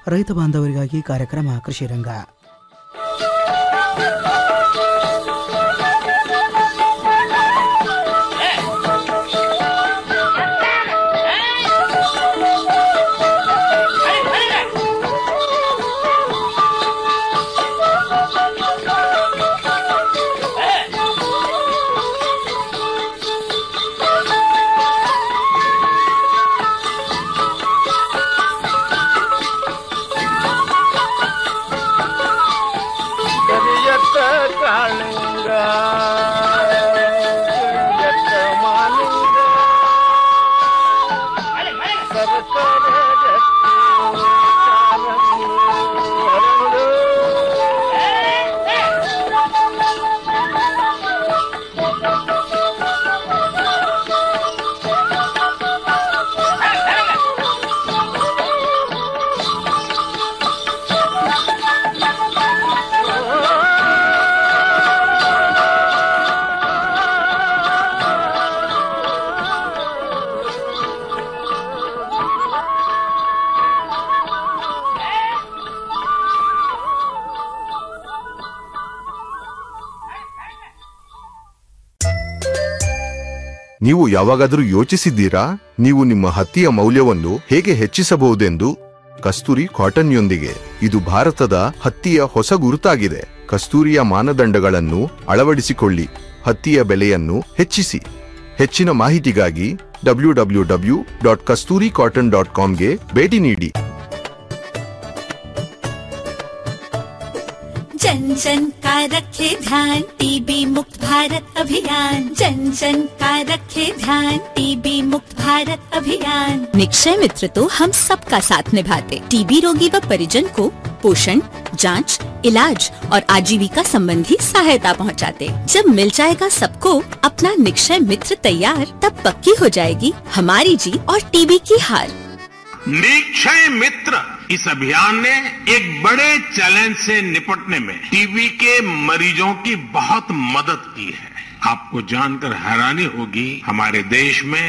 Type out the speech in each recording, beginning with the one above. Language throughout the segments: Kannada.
ರೈತ ಬಾಂಧವರಿಗಾಗಿ ಕಾರ್ಯಕ್ರಮ ಕೃಷಿ ರಂಗ ಕರಿಯತ್ತ ಕಾಳಿಂಗ ಕರಿಯತ್ತ ಮಾಲಿಂಗ ಸರಸರ ಗಟ್ಟಿ ಕಾಲಂಗಿ ಹರಳು. ನೀವು ಯಾವಾಗಾದರೂ ಯೋಚಿಸಿದ್ದೀರಾ ನೀವು ನಿಮ್ಮ ಹತ್ತಿಯ ಮೌಲ್ಯವನ್ನು ಹೇಗೆ ಹೆಚ್ಚಿಸಬಹುದೆಂದು ಕಸ್ತೂರಿ ಕಾಟನ್ಯೊಂದಿಗೆ ಇದು ಭಾರತದ ಹತ್ತಿಯ ಹೊಸ ಗುರುತಾಗಿದೆ ಕಸ್ತೂರಿಯ ಮಾನದಂಡಗಳನ್ನು ಅಳವಡಿಸಿಕೊಳ್ಳಿ ಹತ್ತಿಯ ಬೆಲೆಯನ್ನು ಹೆಚ್ಚಿಸಿ ಹೆಚ್ಚಿನ ಮಾಹಿತಿಗಾಗಿ W W W dot Kasturi cotton dot ಕಾಮ್ಗೆ ಭೇಟಿ ನೀಡಿ जन जन का रखे ध्यान टीबी मुक्त भारत अभियान जन जन का रखे ध्यान टीबी मुक्त भारत अभियान निक्षय मित्र तो हम सबका साथ निभाते टीबी रोगी व परिजन को पोषण जांच, इलाज और आजीविका संबंधी सहायता पहुंचाते। जब मिल जाएगा सबको अपना निक्षय मित्र तैयार तब पक्की हो जाएगी हमारी जीत और टीबी की हार निक्षय मित्र इस अभियान ने एक बड़े चैलेंज से निपटने में टीबी के मरीजों की बहुत मदद की है आपको जानकर हैरानी होगी हमारे देश में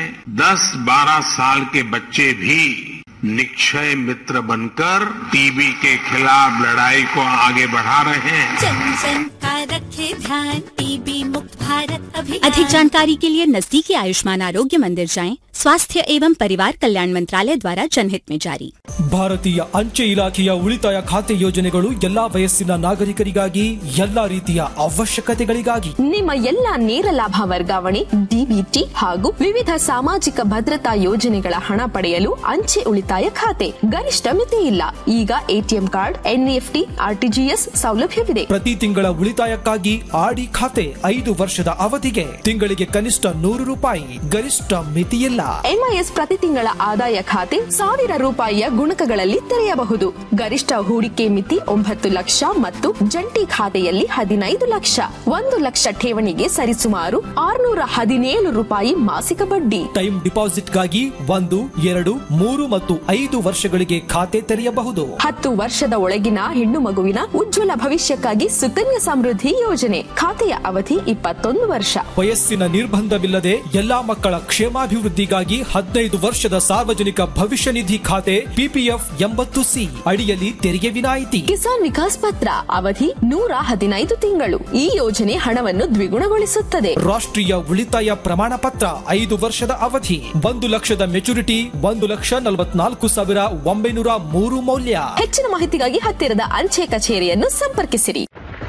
10-12 साल के बच्चे भी निक्षय मित्र बनकर टीबी के खिलाफ लड़ाई को आगे बढ़ा रहे हैं जन जन का रखे ध्यान टीबी मुक्त भारत अभियान अधिक जानकारी के लिए नजदीकी आयुष्मान आरोग्य मंदिर जाएं स्वास्थ्य एवं परिवार कल्याण मंत्रालय द्वारा जनहित में जारी ಭಾರತೀಯ ಅಂಚೆ ಇಲಾಖೆಯ ಉಳಿತಾಯ ಖಾತೆ ಯೋಜನೆಗಳು ಎಲ್ಲಾ ವಯಸ್ಸಿನ ನಾಗರಿಕರಿಗಾಗಿ ಎಲ್ಲಾ ರೀತಿಯ ಅವಶ್ಯಕತೆಗಳಿಗಾಗಿ ನಿಮ್ಮ ಎಲ್ಲ ನೇರ ಲಾಭ ವರ್ಗಾವಣೆ ಡಿಬಿಟಿ ಹಾಗೂ ವಿವಿಧ ಸಾಮಾಜಿಕ ಭದ್ರತಾ ಯೋಜನೆಗಳ ಹಣ ಪಡೆಯಲು ಅಂಚೆ ಉಳಿತಾಯ ಖಾತೆ ಗರಿಷ್ಠ ಮಿತಿ ಇಲ್ಲ ಈಗ ಎಟಿಎಂ ಕಾರ್ಡ್ ಎನ್ಇಎಫ್ಟಿ ಆರ್ಟಿಜಿಎಸ್ ಸೌಲಭ್ಯವಿದೆ ಪ್ರತಿ ತಿಂಗಳ ಉಳಿತಾಯಕ್ಕಾಗಿ ಆಡಿ ಖಾತೆ ಐದು ವರ್ಷದ ಅವಧಿಗೆ ತಿಂಗಳಿಗೆ ಕನಿಷ್ಠ ನೂರು ರೂಪಾಯಿ ಗರಿಷ್ಠ ಮಿತಿಯಿಲ್ಲ ಎಂಐಎಸ್ ಪ್ರತಿ ತಿಂಗಳ ಆದಾಯ ಖಾತೆ ಸಾವಿರ ರೂಪಾಯಿಯ ಗುಣಕಗಳಲ್ಲಿ ತೆರೆಯಬಹುದು ಗರಿಷ್ಠ ಹೂಡಿಕೆ ಮಿತಿ ಒಂಬತ್ತು ಲಕ್ಷ ಮತ್ತು ಜಂಟಿ ಖಾತೆಯಲ್ಲಿ ಹದಿನೈದು ಲಕ್ಷ ಒಂದು ಲಕ್ಷ ಠೇವಣಿಗೆ ಸರಿಸುಮಾರು ಆರ್ನೂರ ಹದಿನೇಳು ರೂಪಾಯಿ ಮಾಸಿಕ ಬಡ್ಡಿ ಟೈಮ್ ಡಿಪಾಸಿಟ್ಗಾಗಿ ಒಂದು ಎರಡು ಮೂರು ಮತ್ತು ಐದು ವರ್ಷಗಳಿಗೆ ಖಾತೆ ತೆರೆಯಬಹುದು ಹತ್ತು ವರ್ಷದ ಒಳಗಿನ ಹೆಣ್ಣು ಮಗುವಿನ ಉಜ್ವಲ ಭವಿಷ್ಯಕ್ಕಾಗಿ ಸುಕನ್ಯಾ ಸಮೃದ್ಧಿ ಯೋಜನೆ ಖಾತೆಯ ಅವಧಿ ಇಪ್ಪತ್ತೊಂದು ವರ್ಷ ವಯಸ್ಸಿನ ನಿರ್ಬಂಧವಿಲ್ಲದೆ ಎಲ್ಲಾ ಮಕ್ಕಳ ಕ್ಷೇಮಾಭಿವೃದ್ಧಿಗಾಗಿ ಹದಿನೈದು ವರ್ಷದ ಸಾರ್ವಜನಿಕ ಭವಿಷ್ಯ ನಿಧಿ ಖಾತೆ ಪಿಪಿಎಫ್ ಎಂಬತ್ತು ಸಿ ಅಡಿಯಲ್ಲಿ ತೆರಿಗೆ ವಿನಾಯಿತಿ ಕಿಸಾನ್ ವಿಕಾಸ್ ಪತ್ರ ಅವಧಿ ನೂರ ಹದಿನೈದು ತಿಂಗಳು ಈ ಯೋಜನೆ ಹಣವನ್ನು ದ್ವಿಗುಣಗೊಳಿಸುತ್ತದೆ ರಾಷ್ಟ್ರೀಯ ಉಳಿತಾಯ ಪ್ರಮಾಣ ಪತ್ರ ಐದು ವರ್ಷದ ಅವಧಿ ಒಂದು ಲಕ್ಷದ ಮೆಚುರಿಟಿ ಒಂದು ಲಕ್ಷ ನಲವತ್ನಾಲ್ಕು ಸಾವಿರ ಒಂಬೈನೂರ ಮೂರು ಮೌಲ್ಯ ಹೆಚ್ಚಿನ ಮಾಹಿತಿಗಾಗಿ ಹತ್ತಿರದ ಅಂಚೆ ಕಚೇರಿಯನ್ನು ಸಂಪರ್ಕಿಸಿರಿ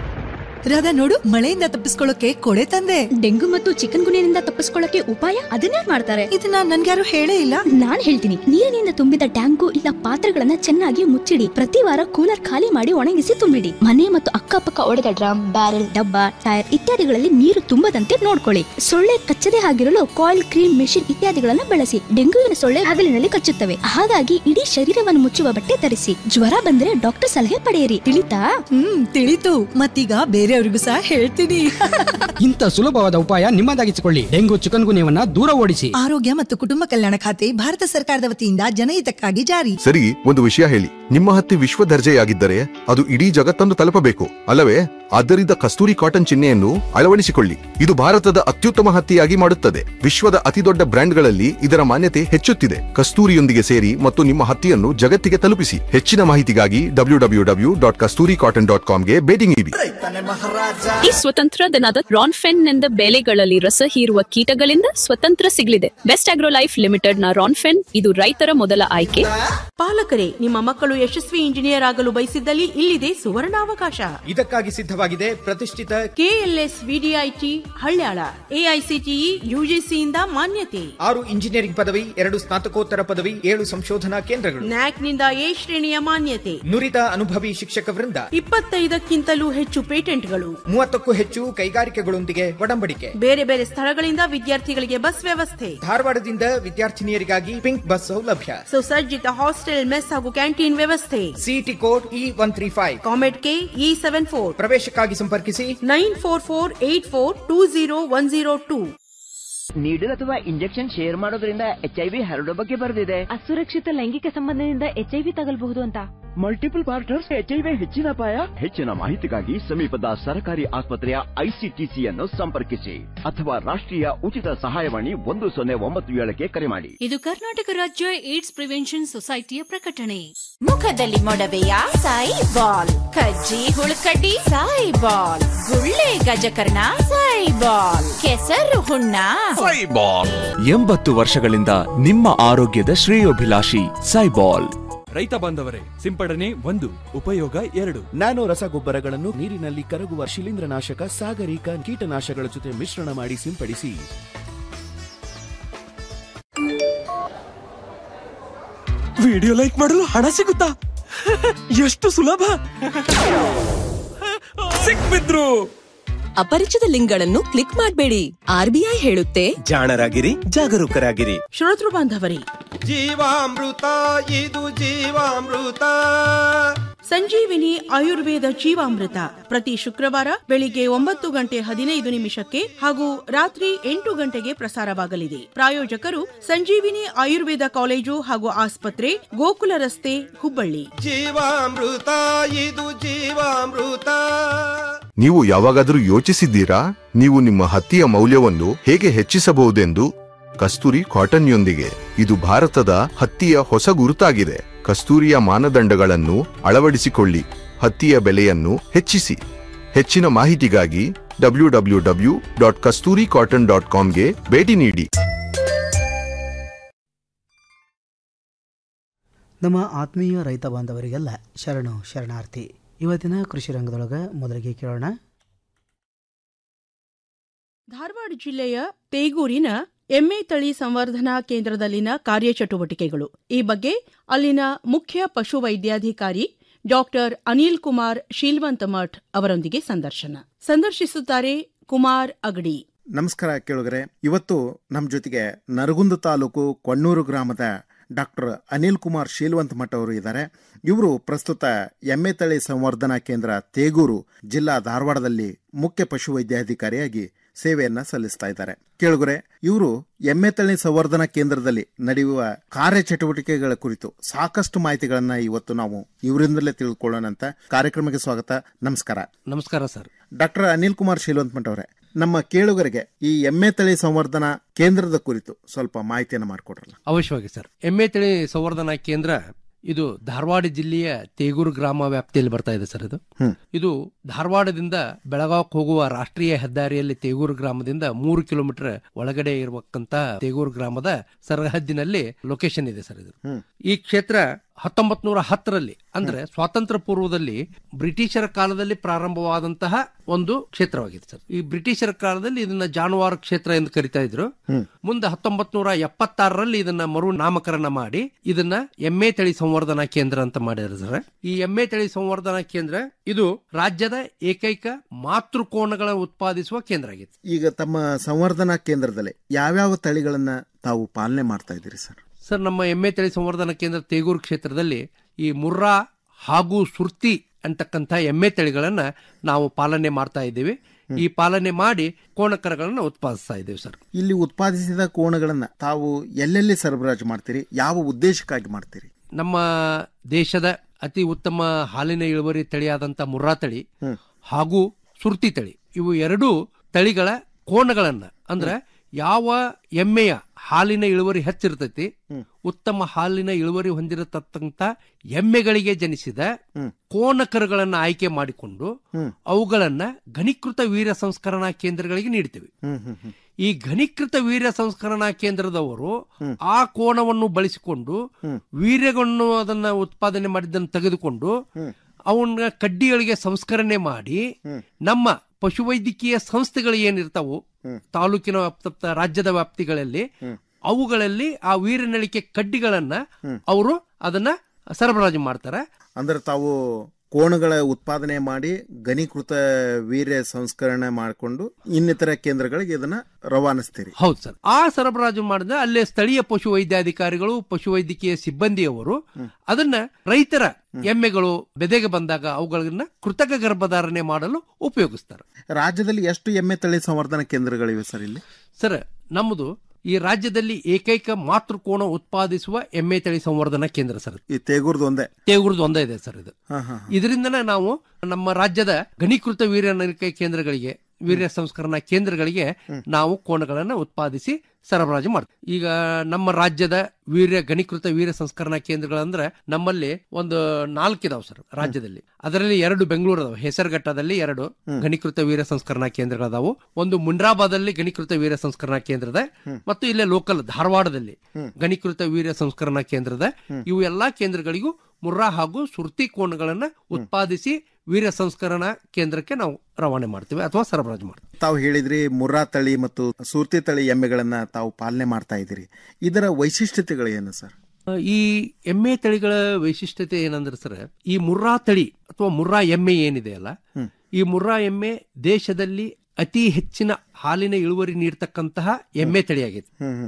ರಾಧಾ ನೋಡು ಮಳೆಯಿಂದ ತಪ್ಪಿಸ್ಕೊಳ್ಳೋಕೆ ಕೊಡೆ ತಂದೆ ಡೆಂಗು ಮತ್ತು ಚಿಕನ್ ಗುನಿಯಿಂದ ತಪ್ಪಿಸ್ಕೊಳ್ಳಕ್ಕೆ ಉಪಾಯ ಅದನ್ನೇ ಮಾಡ್ತಾರೆ ಇದನ್ನ ನನ್ಗ್ಯಾರು ಹೇಳೇ ಇಲ್ಲ ನಾನ್ ಹೇಳ್ತೀನಿ ನೀರಿನಿಂದ ತುಂಬಿದ ಟ್ಯಾಂಕು ಇಲ್ಲ ಪಾತ್ರೆಗಳನ್ನ ಚೆನ್ನಾಗಿ ಮುಚ್ಚಿಡಿ ಪ್ರತಿ ವಾರ ಕೂಲರ್ ಖಾಲಿ ಮಾಡಿ ಒಣಗಿಸಿ ತುಂಬಿಡಿ ಮನೆ ಮತ್ತು ಅಕ್ಕಪಕ್ಕ ಒಡೆದ ಡ್ರಮ್ ಬ್ಯಾರೆಲ್ ಡಬ್ಬ ಟೈರ್ ಇತ್ಯಾದಿಗಳಲ್ಲಿ ನೀರು ತುಂಬದಂತೆ ನೋಡ್ಕೊಳ್ಳಿ ಸೊಳ್ಳೆ ಕಚ್ಚದೆ ಆಗಿರಲು ಕಾಯಿಲ್ ಕ್ರೀಮ್ ಮೆಷಿನ್ ಇತ್ಯಾದಿಗಳನ್ನ ಬಳಸಿ ಡೆಂಗುವಿನ ಸೊಳ್ಳೆ ಹಗಲಿನಲ್ಲಿ ಕಚ್ಚುತ್ತವೆ ಹಾಗಾಗಿ ಇಡೀ ಶರೀರವನ್ನು ಮುಚ್ಚುವ ಬಟ್ಟೆ ಧರಿಸಿ ಜ್ವರ ಬಂದ್ರೆ ಡಾಕ್ಟರ್ ಸಲಹೆ ಪಡೆಯಿರಿ ತಿಳಿತಾ ಹ್ಮ್ ತಿಳಿತು ಮತ್ತೀಗ ಬೇರೆ ಬೇರೆಯವ್ರಿಗೂ ಸಹ ಹೇಳ್ತೀನಿ ಇಂಥ ಸುಲಭವಾದ ಉಪಾಯ ನಿಮ್ಮದಾಗಿಸಿಕೊಳ್ಳಿ ಡೆಂಗು ಚಿಕನ್ ಗುನ್ಯವನ್ನ ದೂರ ಓಡಿಸಿ ಆರೋಗ್ಯ ಮತ್ತು ಕುಟುಂಬ ಕಲ್ಯಾಣ ಖಾತೆ ಭಾರತ ಸರ್ಕಾರದ ವತಿಯಿಂದ ಜನಹಿತಕ್ಕಾಗಿ ಜಾರಿ ಸರಿ ಒಂದು ವಿಷಯ ಹೇಳಿ ನಿಮ್ಮ ಹತ್ತಿ ವಿಶ್ವ ದರ್ಜೆಯಾಗಿದ್ದರೆ ಅದು ಇಡೀ ಜಗತ್ತನ್ನು ತಲುಪಬೇಕು ಅಲ್ಲವೇ ಆದ್ದರಿಂದ ಕಸ್ತೂರಿ ಕಾಟನ್ ಚಿಹ್ನೆಯನ್ನು ಅಳವಡಿಸಿಕೊಳ್ಳಿ ಇದು ಭಾರತದ ಅತ್ಯುತ್ತಮ ಹತ್ತಿಯಾಗಿ ಮಾಡುತ್ತದೆ ವಿಶ್ವದ ಅತಿದೊಡ್ಡ ಬ್ರ್ಯಾಂಡ್ಗಳಲ್ಲಿ ಇದರ ಮಾನ್ಯತೆ ಹೆಚ್ಚುತ್ತಿದೆ ಕಸ್ತೂರಿಯೊಂದಿಗೆ ಸೇರಿ ಮತ್ತು ನಿಮ್ಮ ಹತ್ತಿಯನ್ನು ಜಗತ್ತಿಗೆ ತಲುಪಿಸಿ ಹೆಚ್ಚಿನ ಮಾಹಿತಿಗಾಗಿ W W W dot Kasturi cotton dot ಕಾಮ್ಗೆ ಭೇಟಿ ನೀಡಿ ಈ ಸ್ವತಂತ್ರ ದಿನದ ರಾನ್ಫೆನ್ ನಿಂದ ಬೆಳೆಗಳಲ್ಲಿ ರಸ ಹೀರುವ ಕೀಟಗಳಿಂದ ಸ್ವತಂತ್ರ ಸಿಗಲಿದೆ ಬೆಸ್ಟ್ ಆಗ್ರೋ ಲೈಫ್ ಲಿಮಿಟೆಡ್ ನ ರಾನ್ಫೆನ್ ಇದು ರೈತರ ಮೊದಲ ಆಯ್ಕೆ ಪಾಲಕರೇ ನಿಮ್ಮ ಮಕ್ಕಳು ಯಶಸ್ವಿ ಇಂಜಿನಿಯರ್ ಆಗಲು ಬಯಸಿದ್ದಲ್ಲಿ ಇಲ್ಲಿದೆ ಸುವರ್ಣಾವಕಾಶ ಇದಕ್ಕಾಗಿ ಸಿದ್ಧವಾಗಿದೆ ಪ್ರತಿಷ್ಠಿತ ಕೆಎಲ್ಎಸ್ ವಿಡಿಐಟಿ ಹಳ್ಯಾಳ ಎಐಸಿಟಿಇ ಯುಜಿಸಿಯಿಂದ ಮಾನ್ಯತೆ ಆರು ಇಂಜಿನಿಯರಿಂಗ್ ಪದವಿ ಎರಡು ಸ್ನಾತಕೋತ್ತರ ಪದವಿ ಏಳು ಸಂಶೋಧನಾ ಕೇಂದ್ರಗಳು ನ್ಯಾಕ್ನಿಂದ ಎ ಶ್ರೇಣಿಯ ಮಾನ್ಯತೆ ನುರಿತ ಅನುಭವಿ ಶಿಕ್ಷಕ ವೃಂದ ಇಪ್ಪತ್ತೈದಕ್ಕಿಂತಲೂ ಹೆಚ್ಚು ಪೇಟೆಂಟ್ಗಳು ಮೂವತ್ತಕ್ಕೂ ಹೆಚ್ಚು ಕೈಗಾರಿಕೆಗಳೊಂದಿಗೆ ಒಡಂಬಡಿಕೆ ಬೇರೆ ಬೇರೆ ಸ್ಥಳಗಳಿಂದ ವಿದ್ಯಾರ್ಥಿಗಳಿಗೆ ಬಸ್ ವ್ಯವಸ್ಥೆ ಧಾರವಾಡದಿಂದ ವಿದ್ಯಾರ್ಥಿನಿಯರಿಗಾಗಿ ಪಿಂಕ್ ಬಸ್ ಸೌಲಭ್ಯ ಸುಸಜ್ಜಿತ ಹಾಸ್ಟೆಲ್ ಮೆಸ್ ಹಾಗೂ ಕ್ಯಾಂಟೀನ್ ವ್ಯವಸ್ಥೆ city code E one three five COMEDK E seven four ಪ್ರವೇಶಕ್ಕಾಗಿ ಸಂಪರ್ಕಿಸಿ nine four four eight four two zero one zero two needle ಅಥವಾ ಇಂಜೆಕ್ಷನ್ ಶೇರ್ ಮಾಡೋದ್ರಿಂದ ಎಚ್ ಐ ವಿ ಹರಡೋ ಬಗ್ಗೆ ಬರೆದಿದೆ ಅಸುರಕ್ಷಿತ ಲೈಂಗಿಕ ಸಂಬಂಧದಿಂದ ಎಚ್ ಐ ವಿ ತಗಲ್ಬಹುದು ಅಂತ multiple partners H I V ಹೆಚ್ಚಿನ ಅಪಾಯ ಹೆಚ್ಚಿನ ಮಾಹಿತಿಗಾಗಿ ಸಮೀಪದ ಸರ್ಕಾರಿ ಆಸ್ಪತ್ರೆಯ ಐಸಿಟಿಸಿಯನ್ನು ಸಂಪರ್ಕಿಸಿ ಅಥವಾ ರಾಷ್ಟ್ರೀಯ ಉಚಿತ ಸಹಾಯವಾಣಿ ಒಂದು ಸೊನ್ನೆ ಒಂಬತ್ತು ಏಳಕ್ಕೆ ಕರೆ ಮಾಡಿ ಇದು ಕರ್ನಾಟಕ ರಾಜ್ಯ ಏಡ್ಸ್ ಪ್ರಿವೆನ್ಷನ್ ಸೊಸೈಟಿಯ ಪ್ರಕಟಣೆ ಮುಖದಲ್ಲಿ ಮೊಡವೆಯ ಸಾಯಿ ಬಾಲ್ ಕಜ್ಜಿ ಹುಳುಕಡ್ಡಿ ಸಾಯಿ ಬಾಲ್ ಗುಳ್ಳೆ ಗಜಕರ್ಣ ಸಾಯಿ ಬಾಲ್ ಕೆಸರು ಹುಣ್ಣ ಎಂಬತ್ತು ವರ್ಷಗಳಿಂದ ನಿಮ್ಮ ಆರೋಗ್ಯದ ಶ್ರೇಯೋಭಿಲಾಷಿ ಸೈಬಾಲ್ ರೈತ ಬಾಂಧವರೇ ಸಿಂಪಡಣೆ ಒಂದು ಉಪಯೋಗ ಎರಡು ನ್ಯಾನೋ ರಸಗೊಬ್ಬರಗಳನ್ನು ನೀರಿನಲ್ಲಿ ಕರಗುವ ಶಿಲೀಂಧ್ರನಾಶಕ ಸಾಗರಿಕ ಕೀಟನಾಶಕಗಳ ಜೊತೆ ಮಿಶ್ರಣ ಮಾಡಿ ಸಿಂಪಡಿಸಿ ವಿಡಿಯೋ ಲೈಕ್ ಮಾಡಲು ಹಣ ಸಿಗುತ್ತಾ ಎಷ್ಟು ಸುಲಭ ಸಿಕ್ಬಿದ್ರು ಅಪರಿಚಿತ ಲಿಂಕ್ಗಳನ್ನು ಕ್ಲಿಕ್ ಮಾಡಬೇಡಿ ಆರ್ಬಿಐ ಹೇಳುತ್ತೆ ಜಾಣರಾಗಿರಿ ಜಾಗರೂಕರಾಗಿರಿ ಶ್ರೋತೃ ಬಾಂಧವರೇ ಜೀವಾಮೃತ ಇದು ಜೀವಾಮೃತ ಸಂಜೀವಿನಿ ಆಯುರ್ವೇದ ಜೀವಾಮೃತ ಪ್ರತಿ ಶುಕ್ರವಾರ ಬೆಳಿಗ್ಗೆ ಒಂಬತ್ತು ಗಂಟೆ ಹದಿನೈದು ನಿಮಿಷಕ್ಕೆ ಹಾಗೂ ರಾತ್ರಿ ಎಂಟು ಗಂಟೆಗೆ ಪ್ರಸಾರವಾಗಲಿದೆ ಪ್ರಾಯೋಜಕರು ಸಂಜೀವಿನಿ ಆಯುರ್ವೇದ ಕಾಲೇಜು ಹಾಗೂ ಆಸ್ಪತ್ರೆ ಗೋಕುಲ ರಸ್ತೆ ಹುಬ್ಬಳ್ಳಿ ಜೀವಾಮೃತ ಇದು ಜೀವಾಮೃತ ನೀವು ಯಾವಾಗಾದರೂ ಯೋಚಿಸಿದ್ದೀರಾ ನೀವು ನಿಮ್ಮ ಹತ್ತಿಯ ಮೌಲ್ಯವನ್ನು ಹೇಗೆ ಹೆಚ್ಚಿಸಬಹುದೆಂದು ಕಸ್ತೂರಿ ಕಾಟನ್ಯೊಂದಿಗೆ ಇದು ಭಾರತದ ಹತ್ತಿಯ ಹೊಸ ಗುರುತಾಗಿದೆ ಕಸ್ತೂರಿಯ ಮಾನದಂಡಗಳನ್ನು ಅಳವಡಿಸಿಕೊಳ್ಳಿ ಹತ್ತಿಯ ಬೆಲೆಯನ್ನು ಹೆಚ್ಚಿಸಿ ಹೆಚ್ಚಿನ ಮಾಹಿತಿಗಾಗಿ W W W dot Kasturi cotton dot ಕಾಮ್ಗೆ ಭೇಟಿ ನೀಡಿ ನಮ್ಮ ಆತ್ಮೀಯ ರೈತ ಬಾಂಧವರಿಗೆಲ್ಲ ಶರಣು ಶರಣಾರ್ಥಿ ಇವತ್ತಿನ ಕೃಷಿ ರಂಗದೊಳಗೆ ಮೊದಲಿಗೆ ಕೇಳೋಣ ಧಾರವಾಡ ಜಿಲ್ಲೆಯ ತೇಗೂರಿನ ಎಮ್ಮೆ ತಳಿ ಸಂವರ್ಧನಾ ಕೇಂದ್ರದಲ್ಲಿನ ಕಾರ್ಯಚಟುವಟಿಕೆಗಳು ಈ ಬಗ್ಗೆ ಅಲ್ಲಿನ ಮುಖ್ಯ ಪಶು ವೈದ್ಯಾಧಿಕಾರಿ ಡಾಕ್ಟರ್ ಅನಿಲ್ ಕುಮಾರ್ ಶೀಲ್ವಂತ ಮಠ್ ಅವರೊಂದಿಗೆ ಸಂದರ್ಶನ ಸಂದರ್ಶಿಸುತ್ತಾರೆ ಕುಮಾರ್ ಅಗಡಿ ನಮಸ್ಕಾರ ಕೇಳುಗರೆ ಇವತ್ತು ನಮ್ಮ ಜೊತೆಗೆ ನರಗುಂದ ತಾಲೂಕು ಕೊಣ್ಣೂರು ಗ್ರಾಮದ ಡಾಕ್ಟರ್ ಅನಿಲ್ ಕುಮಾರ್ ಶೀಲ್ವಂತ್ ಮಠ ಅವರು ಇದ್ದಾರೆ ಇವರು ಪ್ರಸ್ತುತ ಎಮ್ಮೆ ತಳಿ ಸಂವರ್ಧನಾ ಕೇಂದ್ರ ತೇಗೂರು ಜಿಲ್ಲಾ ಧಾರವಾಡದಲ್ಲಿ ಮುಖ್ಯ ಪಶುವೈದ್ಯಾಧಿಕಾರಿಯಾಗಿ ಸೇವೆಯನ್ನ ಸಲ್ಲಿಸ್ತಾ ಇದ್ದಾರೆ ಕೇಳುಗರೆ ಇವರು ಎಮ್ಮೆ ತಳಿ ಸಂವರ್ಧನಾ ಕೇಂದ್ರದಲ್ಲಿ ನಡೆಯುವ ಕಾರ್ಯಚಟುವಟಿಕೆಗಳ ಕುರಿತು ಸಾಕಷ್ಟು ಮಾಹಿತಿಗಳನ್ನ ಇವತ್ತು ನಾವು ಇವರಿಂದಲೇ ತಿಳ್ಕೊಳ್ಳೋಣ ಅಂತ ಕಾರ್ಯಕ್ರಮಕ್ಕೆ ಸ್ವಾಗತ ನಮಸ್ಕಾರ ನಮಸ್ಕಾರ sir doctor Anil Kumar Sheelvantmath ಅವರೇ ನಮ್ಮ ಕೇಳುಗರಿಗೆ ಈ ಎಮ್ಮೆ ತಳಿ ಸಂವರ್ಧನಾ ಕೇಂದ್ರದ ಕುರಿತು ಸ್ವಲ್ಪ ಮಾಹಿತಿಯನ್ನು ಮಾಡಿಕೊಡ್ರಲ್ಲ ಅವಶ್ಯವಾಗಿ ಸರ್ ಎಮ್ಮೆ ತಳಿ ಸಂವರ್ಧನಾ ಕೇಂದ್ರ ಇದು ಧಾರವಾಡ ಜಿಲ್ಲೆಯ ತೇಗೂರು ಗ್ರಾಮ ವ್ಯಾಪ್ತಿಯಲ್ಲಿ ಬರ್ತಾ ಇದೆ ಸರ್ ಇದು ಇದು ಧಾರವಾಡದಿಂದ ಬೆಳಗಾವಕ್ಕೆ ಹೋಗುವ ರಾಷ್ಟ್ರೀಯ ಹೆದ್ದಾರಿಯಲ್ಲಿ ತೇಗೂರು ಗ್ರಾಮದಿಂದ ಮೂರು ಕಿಲೋಮೀಟರ್ ಒಳಗಡೆ ಇರಬೇಕಂತ ತೇಗೂರು ಗ್ರಾಮದ ಸರಹದ್ದಿನಲ್ಲಿ ಲೊಕೇಶನ್ ಇದೆ ಸರ್ ಇದು ಈ ಕ್ಷೇತ್ರ ಹತ್ತೊಂಬತ್ ನೂರ ಹತ್ತರಲ್ಲಿ ಅಂದ್ರೆ ಸ್ವಾತಂತ್ರ್ಯ ಪೂರ್ವದಲ್ಲಿ ಬ್ರಿಟಿಷರ ಕಾಲದಲ್ಲಿ ಪ್ರಾರಂಭವಾದಂತಹ ಒಂದು ಕ್ಷೇತ್ರವಾಗಿದೆ ಸರ್ ಈ ಬ್ರಿಟಿಷರ ಕಾಲದಲ್ಲಿ ಇದನ್ನ ಜಾನುವಾರು ಕ್ಷೇತ್ರ ಎಂದು ಕರಿತಾ ಇದ್ರು ಮುಂದೆ ಹತ್ತೊಂಬತ್ ನೂರ ಎಪ್ಪತ್ತಾರರಲ್ಲಿ ಇದನ್ನ ಮರು ನಾಮಕರಣ ಮಾಡಿ ಇದನ್ನ ಎಮ್ಮೆ ತಳಿ ಸಂವರ್ಧನಾ ಕೇಂದ್ರ ಅಂತ ಮಾಡಿದ್ರು ಸರ್ ಈ ಎಮ್ಮೆ ತಳಿ ಸಂವರ್ಧನಾ ಕೇಂದ್ರ ಇದು ರಾಜ್ಯದ ಏಕೈಕ ಮಾತೃಕೋಣಗಳ ಉತ್ಪಾದಿಸುವ ಕೇಂದ್ರ ಆಗಿದೆ ಈಗ ತಮ್ಮ ಸಂವರ್ಧನಾ ಕೇಂದ್ರದಲ್ಲಿ ಯಾವ್ಯಾವ ತಳಿಗಳನ್ನ ತಾವು ಪಾಲನೆ ಮಾಡ್ತಾ ಇದ್ದೀರಿ ಸರ್ ಸರ್ ನಮ್ಮ ಎಮ್ಮೆ ತಳಿ ಸಂವರ್ಧನಾ ಕೇಂದ್ರ ತೇಗೂರು ಕ್ಷೇತ್ರದಲ್ಲಿ ಈ ಮುರ್ರಾ ಹಾಗೂ ಸುರ್ತಿ ಅಂತಕ್ಕಂಥ ಎಮ್ಮೆ ತಳಿಗಳನ್ನ ನಾವು ಪಾಲನೆ ಮಾಡ್ತಾ ಇದ್ದೀವಿ ಈ ಪಾಲನೆ ಮಾಡಿ ಕೋಣಕರಗಳನ್ನ ಉತ್ಪಾದಿಸ್ತಾ ಇದ್ದೀವಿ ಸರ್ ಇಲ್ಲಿ ಉತ್ಪಾದಿಸಿದ ಕೋಣಗಳನ್ನ ತಾವು ಎಲ್ಲೆಲ್ಲಿ ಸರಬರಾಜು ಮಾಡ್ತೀರಿ ಯಾವ ಉದ್ದೇಶಕ್ಕಾಗಿ ಮಾಡ್ತೀರಿ ನಮ್ಮ ದೇಶದ ಅತಿ ಉತ್ತಮ ಹಾಲಿನ ಇಳುವರಿ ತಳಿಯಾದಂತ ಮುರ್ರಾ ತಳಿ ಹಾಗೂ ಸುರ್ತಿ ತಳಿ ಇವು ಎರಡು ತಳಿಗಳ ಕೋಣಗಳನ್ನ ಅಂದ್ರೆ ಯಾವ ಎಮ್ಮೆಯ ಹಾಲಿನ ಇಳುವರಿ ಹೆಚ್ಚಿರ್ತೈತಿ ಉತ್ತಮ ಹಾಲಿನ ಇಳುವರಿ ಹೊಂದಿರತಕ್ಕಂತ ಎಮ್ಮೆಗಳಿಗೆ ಜನಿಸಿದ ಕೋಣಕರುಗಳನ್ನ ಆಯ್ಕೆ ಮಾಡಿಕೊಂಡು ಅವುಗಳನ್ನ ಘನೀಕೃತ ವೀರ್ಯ ಸಂಸ್ಕರಣಾ ಕೇಂದ್ರಗಳಿಗೆ ನೀಡ್ತೇವೆ ಈ ಘನೀಕೃತ ವೀರ್ಯ ಸಂಸ್ಕರಣಾ ಕೇಂದ್ರದವರು ಆ ಕೋಣವನ್ನು ಬಳಸಿಕೊಂಡು ವೀರ್ಯಗಳನ್ನು ಅದನ್ನ ಉತ್ಪಾದನೆ ಮಾಡಿದ್ದನ್ನು ತೆಗೆದುಕೊಂಡು ಅವನ್ನ ಕಡ್ಡಿಗಳಿಗೆ ಸಂಸ್ಕರಣೆ ಮಾಡಿ ನಮ್ಮ ಪಶುವೈದ್ಯಕೀಯ ಸಂಸ್ಥೆಗಳು ಏನಿರ್ತಾವು ತಾಲೂಕಿನ ವ್ಯಾಪ್ತ ರಾಜ್ಯದ ವ್ಯಾಪ್ತಿಗಳಲ್ಲಿ ಅವುಗಳಲ್ಲಿ ಆ ವೀರ್ಯನಳಿಕೆ ಕಡ್ಡಿಗಳನ್ನ ಅವರು ಅದನ್ನ ಸರಬರಾಜು ಮಾಡ್ತಾರೆ ಅಂದ್ರೆ ತಾವು ಕೋಣಗಳ ಉತ್ಪಾದನೆ ಮಾಡಿ ಘನೀಕೃತ ವೀರ್ಯ ಸಂಸ್ಕರಣೆ ಮಾಡಿಕೊಂಡು ಇನ್ನಿತರ ಕೇಂದ್ರಗಳಿಗೆ ಇದನ್ನ ರವಾನಿಸ್ತೀರಿ ಹೌದು ಸರ್ ಆ ಸರಬರಾಜು ಮಾಡಿದ ಅಲ್ಲೇ ಸ್ಥಳೀಯ ಪಶು ವೈದ್ಯಾಧಿಕಾರಿಗಳು ಪಶುವೈದ್ಯಕೀಯ ಸಿಬ್ಬಂದಿಯವರು ಅದನ್ನ ರೈತರ ಎಮ್ಮೆಗಳು ಬೆದೆಗೆ ಬಂದಾಗ ಅವುಗಳನ್ನ ಕೃತಕ ಗರ್ಭಧಾರಣೆ ಮಾಡಲು ಉಪಯೋಗಿಸ್ತಾರೆ ರಾಜ್ಯದಲ್ಲಿ ಎಷ್ಟು ಎಮ್ಮೆ ತಳಿ ಸಂವರ್ಧನಾ ಕೇಂದ್ರಗಳಿವೆ ಸರ್ ಇಲ್ಲಿ ಸರ್ ನಮ್ಮದು ಈ ರಾಜ್ಯದಲ್ಲಿ ಏಕೈಕ ಮಾತೃಕೋಣ ಉತ್ಪಾದಿಸುವ ಎಮ್ಮೆ ತಳಿ ಸಂವರ್ಧನಾ ಕೇಂದ್ರ ಸರ್ ಈ ತೇಗೂರ್ದು ಒಂದೇ ತೇಗೂರ್ದು ಒಂದೇ ಇದೆ ಸರ್ ಇದು ಹಾ ಹಾ ಇದರಿಂದನೇ ನಾವು ನಮ್ಮ ರಾಜ್ಯದ ಘನೀಕೃತ ವೀರ್ಯನಲಿಕೆ ಕೇಂದ್ರಗಳಿಗೆ ವೀರ್ಯ ಸಂಸ್ಕರಣಾ ಕೇಂದ್ರಗಳಿಗೆ ನಾವು ಕೋಣಗಳನ್ನು ಉತ್ಪಾದಿಸಿ ಸರಬರಾಜು ಮಾಡ್ತೀವಿ ಈಗ ನಮ್ಮ ರಾಜ್ಯದ ವೀರ್ಯ ಘನೀಕೃತ ವೀರ್ಯ ಸಂಸ್ಕರಣಾ ಕೇಂದ್ರಗಳಂದ್ರೆ ನಮ್ಮಲ್ಲಿ ಒಂದು ನಾಲ್ಕಿದಾವ್ ಸರ್ ರಾಜ್ಯದಲ್ಲಿ ಅದರಲ್ಲಿ ಎರಡು ಬೆಂಗಳೂರು ಅದಾವ ಹೆಸರುಘಟ್ಟದಲ್ಲಿ ಎರಡು ಘನೀಕೃತ ವೀರ್ಯ ಸಂಸ್ಕರಣಾ ಕೇಂದ್ರಗಳದಾವು ಒಂದು ಮುಂಡ್ರಾಬಾದಲ್ಲಿ ಘನೀಕೃತ ವೀರ್ಯ ಸಂಸ್ಕರಣಾ ಕೇಂದ್ರದ ಮತ್ತು ಇಲ್ಲೇ ಲೋಕಲ್ ಧಾರವಾಡದಲ್ಲಿ ಘನೀಕೃತ ವೀರ್ಯ ಸಂಸ್ಕರಣಾ ಕೇಂದ್ರದ ಇವು ಎಲ್ಲಾ ಕೇಂದ್ರಗಳಿಗೂ ಮುರ್ರಾ ಹಾಗೂ ಸುರ್ತಿ ಕೋಣಗಳನ್ನ ಉತ್ಪಾದಿಸಿ ವೀರ್ಯ ಸಂಸ್ಕರಣಾ ಕೇಂದ್ರಕ್ಕೆ ನಾವು ರವಾನೆ ಮಾಡ್ತೀವಿ ಅಥವಾ ಸರಬರಾಜು ಮಾಡ್ತೀವಿ ತಾವು ಹೇಳಿದ್ರಿ ಮುರ್ರಾ ತಳಿ ಮತ್ತು ಸೂರ್ತಿ ತಳಿ ಎಮ್ಮೆಗಳನ್ನ ತಾವು ಪಾಲನೆ ಮಾಡ್ತಾ ಇದ್ದೀರಿ ಇದರ ವೈಶಿಷ್ಟ್ಯತೆಗಳು ಏನು ಸರ್ ಈ ಎಮ್ಮೆ ತಳಿಗಳ ವೈಶಿಷ್ಟ್ಯತೆ ಏನಂದ್ರೆ ಸರ್ ಈ ಮುರ್ರಾ ತಳಿ ಅಥವಾ ಮುರ್ರಾ ಎಮ್ಮೆ ಏನಿದೆ ಅಲ್ಲ ಈ ಮುರ್ರಾ ಎಮ್ಮೆ ದೇಶದಲ್ಲಿ ಅತಿ ಹೆಚ್ಚಿನ ಹಾಲಿನ ಇಳುವರಿ ನೀಡ್ತಕ್ಕಂತಹ ಎಮ್ಮೆ ತಳಿಯಾಗಿದೆ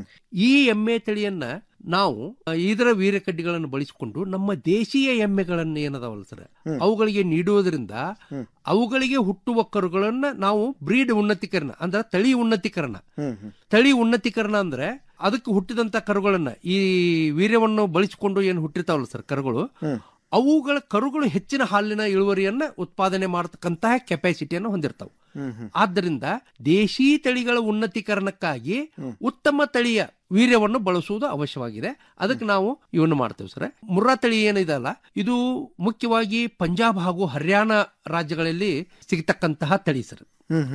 ಈ ಎಮ್ಮೆ ತಳಿಯನ್ನ ನಾವು ಇದರ ವೀರ್ಯಕಡ್ಡಿಗಳನ್ನು ಬಳಸಿಕೊಂಡು ನಮ್ಮ ದೇಶೀಯ ಎಮ್ಮೆಗಳನ್ನ ಏನದಾವಲ್ಲ ಸರ್ ಅವುಗಳಿಗೆ ನೀಡುವುದರಿಂದ ಅವುಗಳಿಗೆ ಹುಟ್ಟುವ ಕರುಗಳನ್ನ ನಾವು ಬ್ರೀಡ್ ಉನ್ನತೀಕರಣ ಅಂದ್ರೆ ತಳಿ ಉನ್ನತೀಕರಣ ತಳಿ ಉನ್ನತೀಕರಣ ಅಂದ್ರೆ ಅದಕ್ಕೆ ಹುಟ್ಟಿದಂತ ಕರುಗಳನ್ನ ಈ ವೀರ್ಯವನ್ನು ಬಳಸಿಕೊಂಡು ಏನು ಹುಟ್ಟಿರ್ತಾವಲ್ಲ ಸರ್ ಕರುಗಳು ಅವುಗಳ ಕರುಗಳು ಹೆಚ್ಚಿನ ಹಾಲಿನ ಇಳುವರಿಯನ್ನ ಉತ್ಪಾದನೆ ಮಾಡತಕ್ಕಂತಹ ಕೆಪಾಸಿಟಿಯನ್ನು ಹೊಂದಿರ್ತಾವೆ ಆದ್ದರಿಂದ ದೇಶಿ ತಳಿಗಳ ಉನ್ನತೀಕರಣಕ್ಕಾಗಿ ಉತ್ತಮ ತಳಿಯ ವೀರ್ಯವನ್ನು ಬಳಸುವುದು ಅವಶ್ಯವಾಗಿದೆ ಅದಕ್ಕೆ ನಾವು ಇವನ್ನು ಮಾಡ್ತೇವೆ ಸರ್ ಮುರ್ರಾ ತಳಿ ಏನಿದೆ ಅಲ್ಲ ಇದು ಮುಖ್ಯವಾಗಿ ಪಂಜಾಬ್ ಹಾಗೂ ಹರಿಯಾಣ ರಾಜ್ಯಗಳಲ್ಲಿ ಸಿಗತಕ್ಕಂತಹ ತಳಿ ಸರ್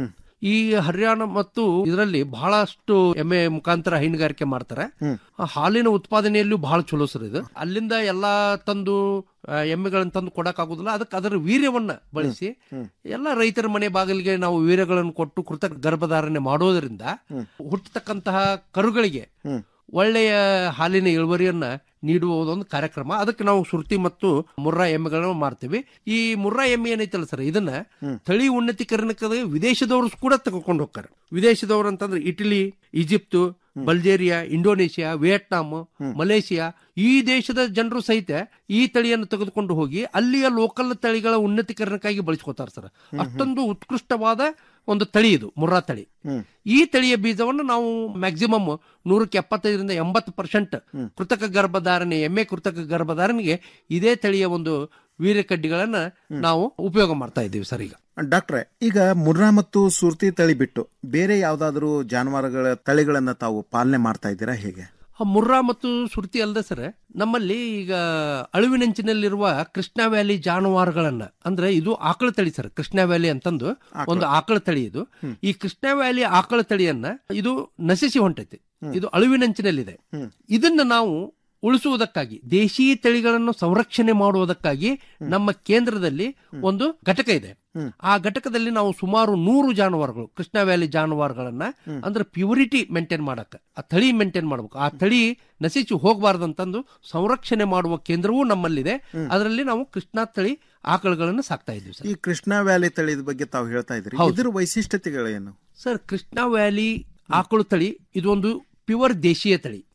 ಈ ಹರಿಯಾಣ ಮತ್ತು ಇದರಲ್ಲಿ ಬಹಳಷ್ಟು ಎಮ್ಮೆ ಮುಖಾಂತರ ಹೈನುಗಾರಿಕೆ ಮಾಡ್ತಾರೆ ಆ ಹಾಲಿನ ಉತ್ಪಾದನೆಯಲ್ಲೂ ಬಹಳ ಚಲೋ ಸರ್ ಇದು ಅಲ್ಲಿಂದ ಎಲ್ಲಾ ತಂದು ಆ, ಎಮ್ಮೆಗಳನ್ನ ತಂದು ಕೊಡಕ್ ಆಗುದಿಲ್ಲ ಅದಕ್ಕೆ ಅದರ ವೀರ್ಯವನ್ನ ಬಳಸಿ ಎಲ್ಲ ರೈತರ ಮನೆ ಬಾಗಿಲಿಗೆ ನಾವು ವೀರ್ಯಗಳನ್ನು ಕೊಟ್ಟು ಕೃತಕ ಗರ್ಭಧಾರಣೆ ಮಾಡೋದರಿಂದ ಹುಟ್ಟತಕ್ಕಂತಹ ಕರುಗಳಿಗೆ ಒಳ್ಳೆಯ ಹಾಲಿನ ಇಳುವರಿಯನ್ನ ನೀಡುವ ಒಂದು ಕಾರ್ಯಕ್ರಮ ಅದಕ್ಕೆ ನಾವು ಸುರ್ತಿ ಮತ್ತು ಮುರ್ರಾ ಎಮ್ಮೆಗಳನ್ನು ಮಾಡ್ತೀವಿ ಈ ಮುರ್ರಾ ಎಮ್ಮೆ ಏನೈತಲ್ಲ ಸರ್ ಇದನ್ನ ತಳಿ ಉನ್ನತೀಕರಣಕ್ಕೆ ವಿದೇಶದವರು ಕೂಡ ತೆಗೆದುಕೊಂಡು ಹೋಗ್ತಾರೆ ವಿದೇಶದವರು ಅಂತಂದ್ರೆ Italy Egypt Bulgaria Indonesia Vietnam Malaysia ಈ ದೇಶದ ಜನರು ಸಹಿತ ಈ ತಳಿಯನ್ನು ತೆಗೆದುಕೊಂಡು ಹೋಗಿ ಅಲ್ಲಿಯ ಲೋಕಲ್ ತಳಿಗಳ ಉನ್ನತೀಕರಣಕ್ಕಾಗಿ ಬಳಸ್ಕೋತಾರೆ ಸರ್ ಅಷ್ಟೊಂದು ಉತ್ಕೃಷ್ಟವಾದ ಒಂದು ತಳಿ ಇದು ಮುರ್ರಾ ತಳಿ ಈ ತಳಿಯ ಬೀಜವನ್ನು ನಾವು ಮ್ಯಾಕ್ಸಿಮಮ್ ನೂರಕ್ಕೆ ಎಪ್ಪತ್ತೈದರಿಂದ ಎಂಬತ್ತು ಪರ್ಸೆಂಟ್ ಕೃತಕ ಗರ್ಭಧಾರಣೆ ಎಮ್ಮೆ ಕೃತಕ ಗರ್ಭಧಾರಣೆಗೆ ಇದೇ ತಳಿಯ ಒಂದು ವೀರ್ಯಕಡ್ಡಿಗಳನ್ನ ನಾವು ಉಪಯೋಗ ಮಾಡ್ತಾ ಇದ್ದೀವಿ ಸರ್ ಈಗ ಡಾಕ್ಟ್ರೆ ಈಗ ಮುರ್ರಾ ಮತ್ತು ಸುರ್ತಿ ತಳಿ ಬಿಟ್ಟು ಬೇರೆ ಯಾವ್ದಾದ್ರು ಜಾನುವಾರುಗಳ ತಳಿಗಳನ್ನ ತಾವು ಪಾಲನೆ ಮಾಡ್ತಾ ಇದ್ದೀರಾ ಹೇಗೆ ಆ ಮುರ್ರಾ ಮತ್ತು ಸುರ್ತಿ ಅಲ್ಲದೆ ಸರ್ ನಮ್ಮಲ್ಲಿ ಈಗ ಅಳುವಿನಂಚಿನಲ್ಲಿರುವ ಕೃಷ್ಣ ವ್ಯಾಲಿ ಜಾನುವಾರುಗಳನ್ನ ಅಂದ್ರೆ ಇದು ಆಕಳ ತಳಿ ಸರ್ ಕೃಷ್ಣ ವ್ಯಾಲಿ ಅಂತಂದು ಒಂದು ಆಕಳ ತಳಿ ಇದು ಈ ಕೃಷ್ಣ ವ್ಯಾಲಿ ಆಕಳ ತಳಿಯನ್ನ ಇದು ನಶಿಸಿ ಹೊಂಟೈತಿ ಇದು ಅಳುವಿನಂಚಿನಲ್ಲಿದೆ ಇದನ್ನ ನಾವು ಉಳಿಸುವುದಕ್ಕಾಗಿ ದೇಶೀ ತಳಿಗಳನ್ನು ಸಂರಕ್ಷಣೆ ಮಾಡುವುದಕ್ಕಾಗಿ ನಮ್ಮ ಕೇಂದ್ರದಲ್ಲಿ ಒಂದು ಘಟಕ ಇದೆ ಆ ಘಟಕದಲ್ಲಿ ನಾವು ಸುಮಾರು ನೂರು ಜಾನುವಾರುಗಳು ಕೃಷ್ಣ ವ್ಯಾಲಿ ಜಾನುವಾರುಗಳನ್ನ ಅಂದ್ರೆ ಪ್ಯೂರಿಟಿ ಮೇಂಟೈನ್ ಮಾಡಕ ಆ ತಳಿ ಮೇಂಟೈನ್ ಮಾಡ್ಬೇಕು ಆ ತಳಿ ನಶಿಸಿ ಹೋಗಬಾರ್ದಂತಂದು ಸಂರಕ್ಷಣೆ ಮಾಡುವ ಕೇಂದ್ರವೂ ನಮ್ಮಲ್ಲಿದೆ ಅದರಲ್ಲಿ ನಾವು ಕೃಷ್ಣ ತಳಿ ಆಕಳುಗಳನ್ನು ಸಾಕ್ತಾ ಇದ್ದೀವಿ ಸರ್ ಈ ಕೃಷ್ಣ ವ್ಯಾಲಿ ತಳಿದ ಬಗ್ಗೆ ತಾವು ಹೇಳ್ತಾ ಇದ್ರಿ ಹೌದು. ಇದ್ರ ವೈಶಿಷ್ಟ್ಯತೆಗಳೇನು ಸರ್ ಕೃಷ್ಣ ವ್ಯಾಲಿ ಆಕಳು ತಳಿ ಇದೊಂದು ಪ್ಯೂರ್ ದೇಶೀಯ ತಳಿ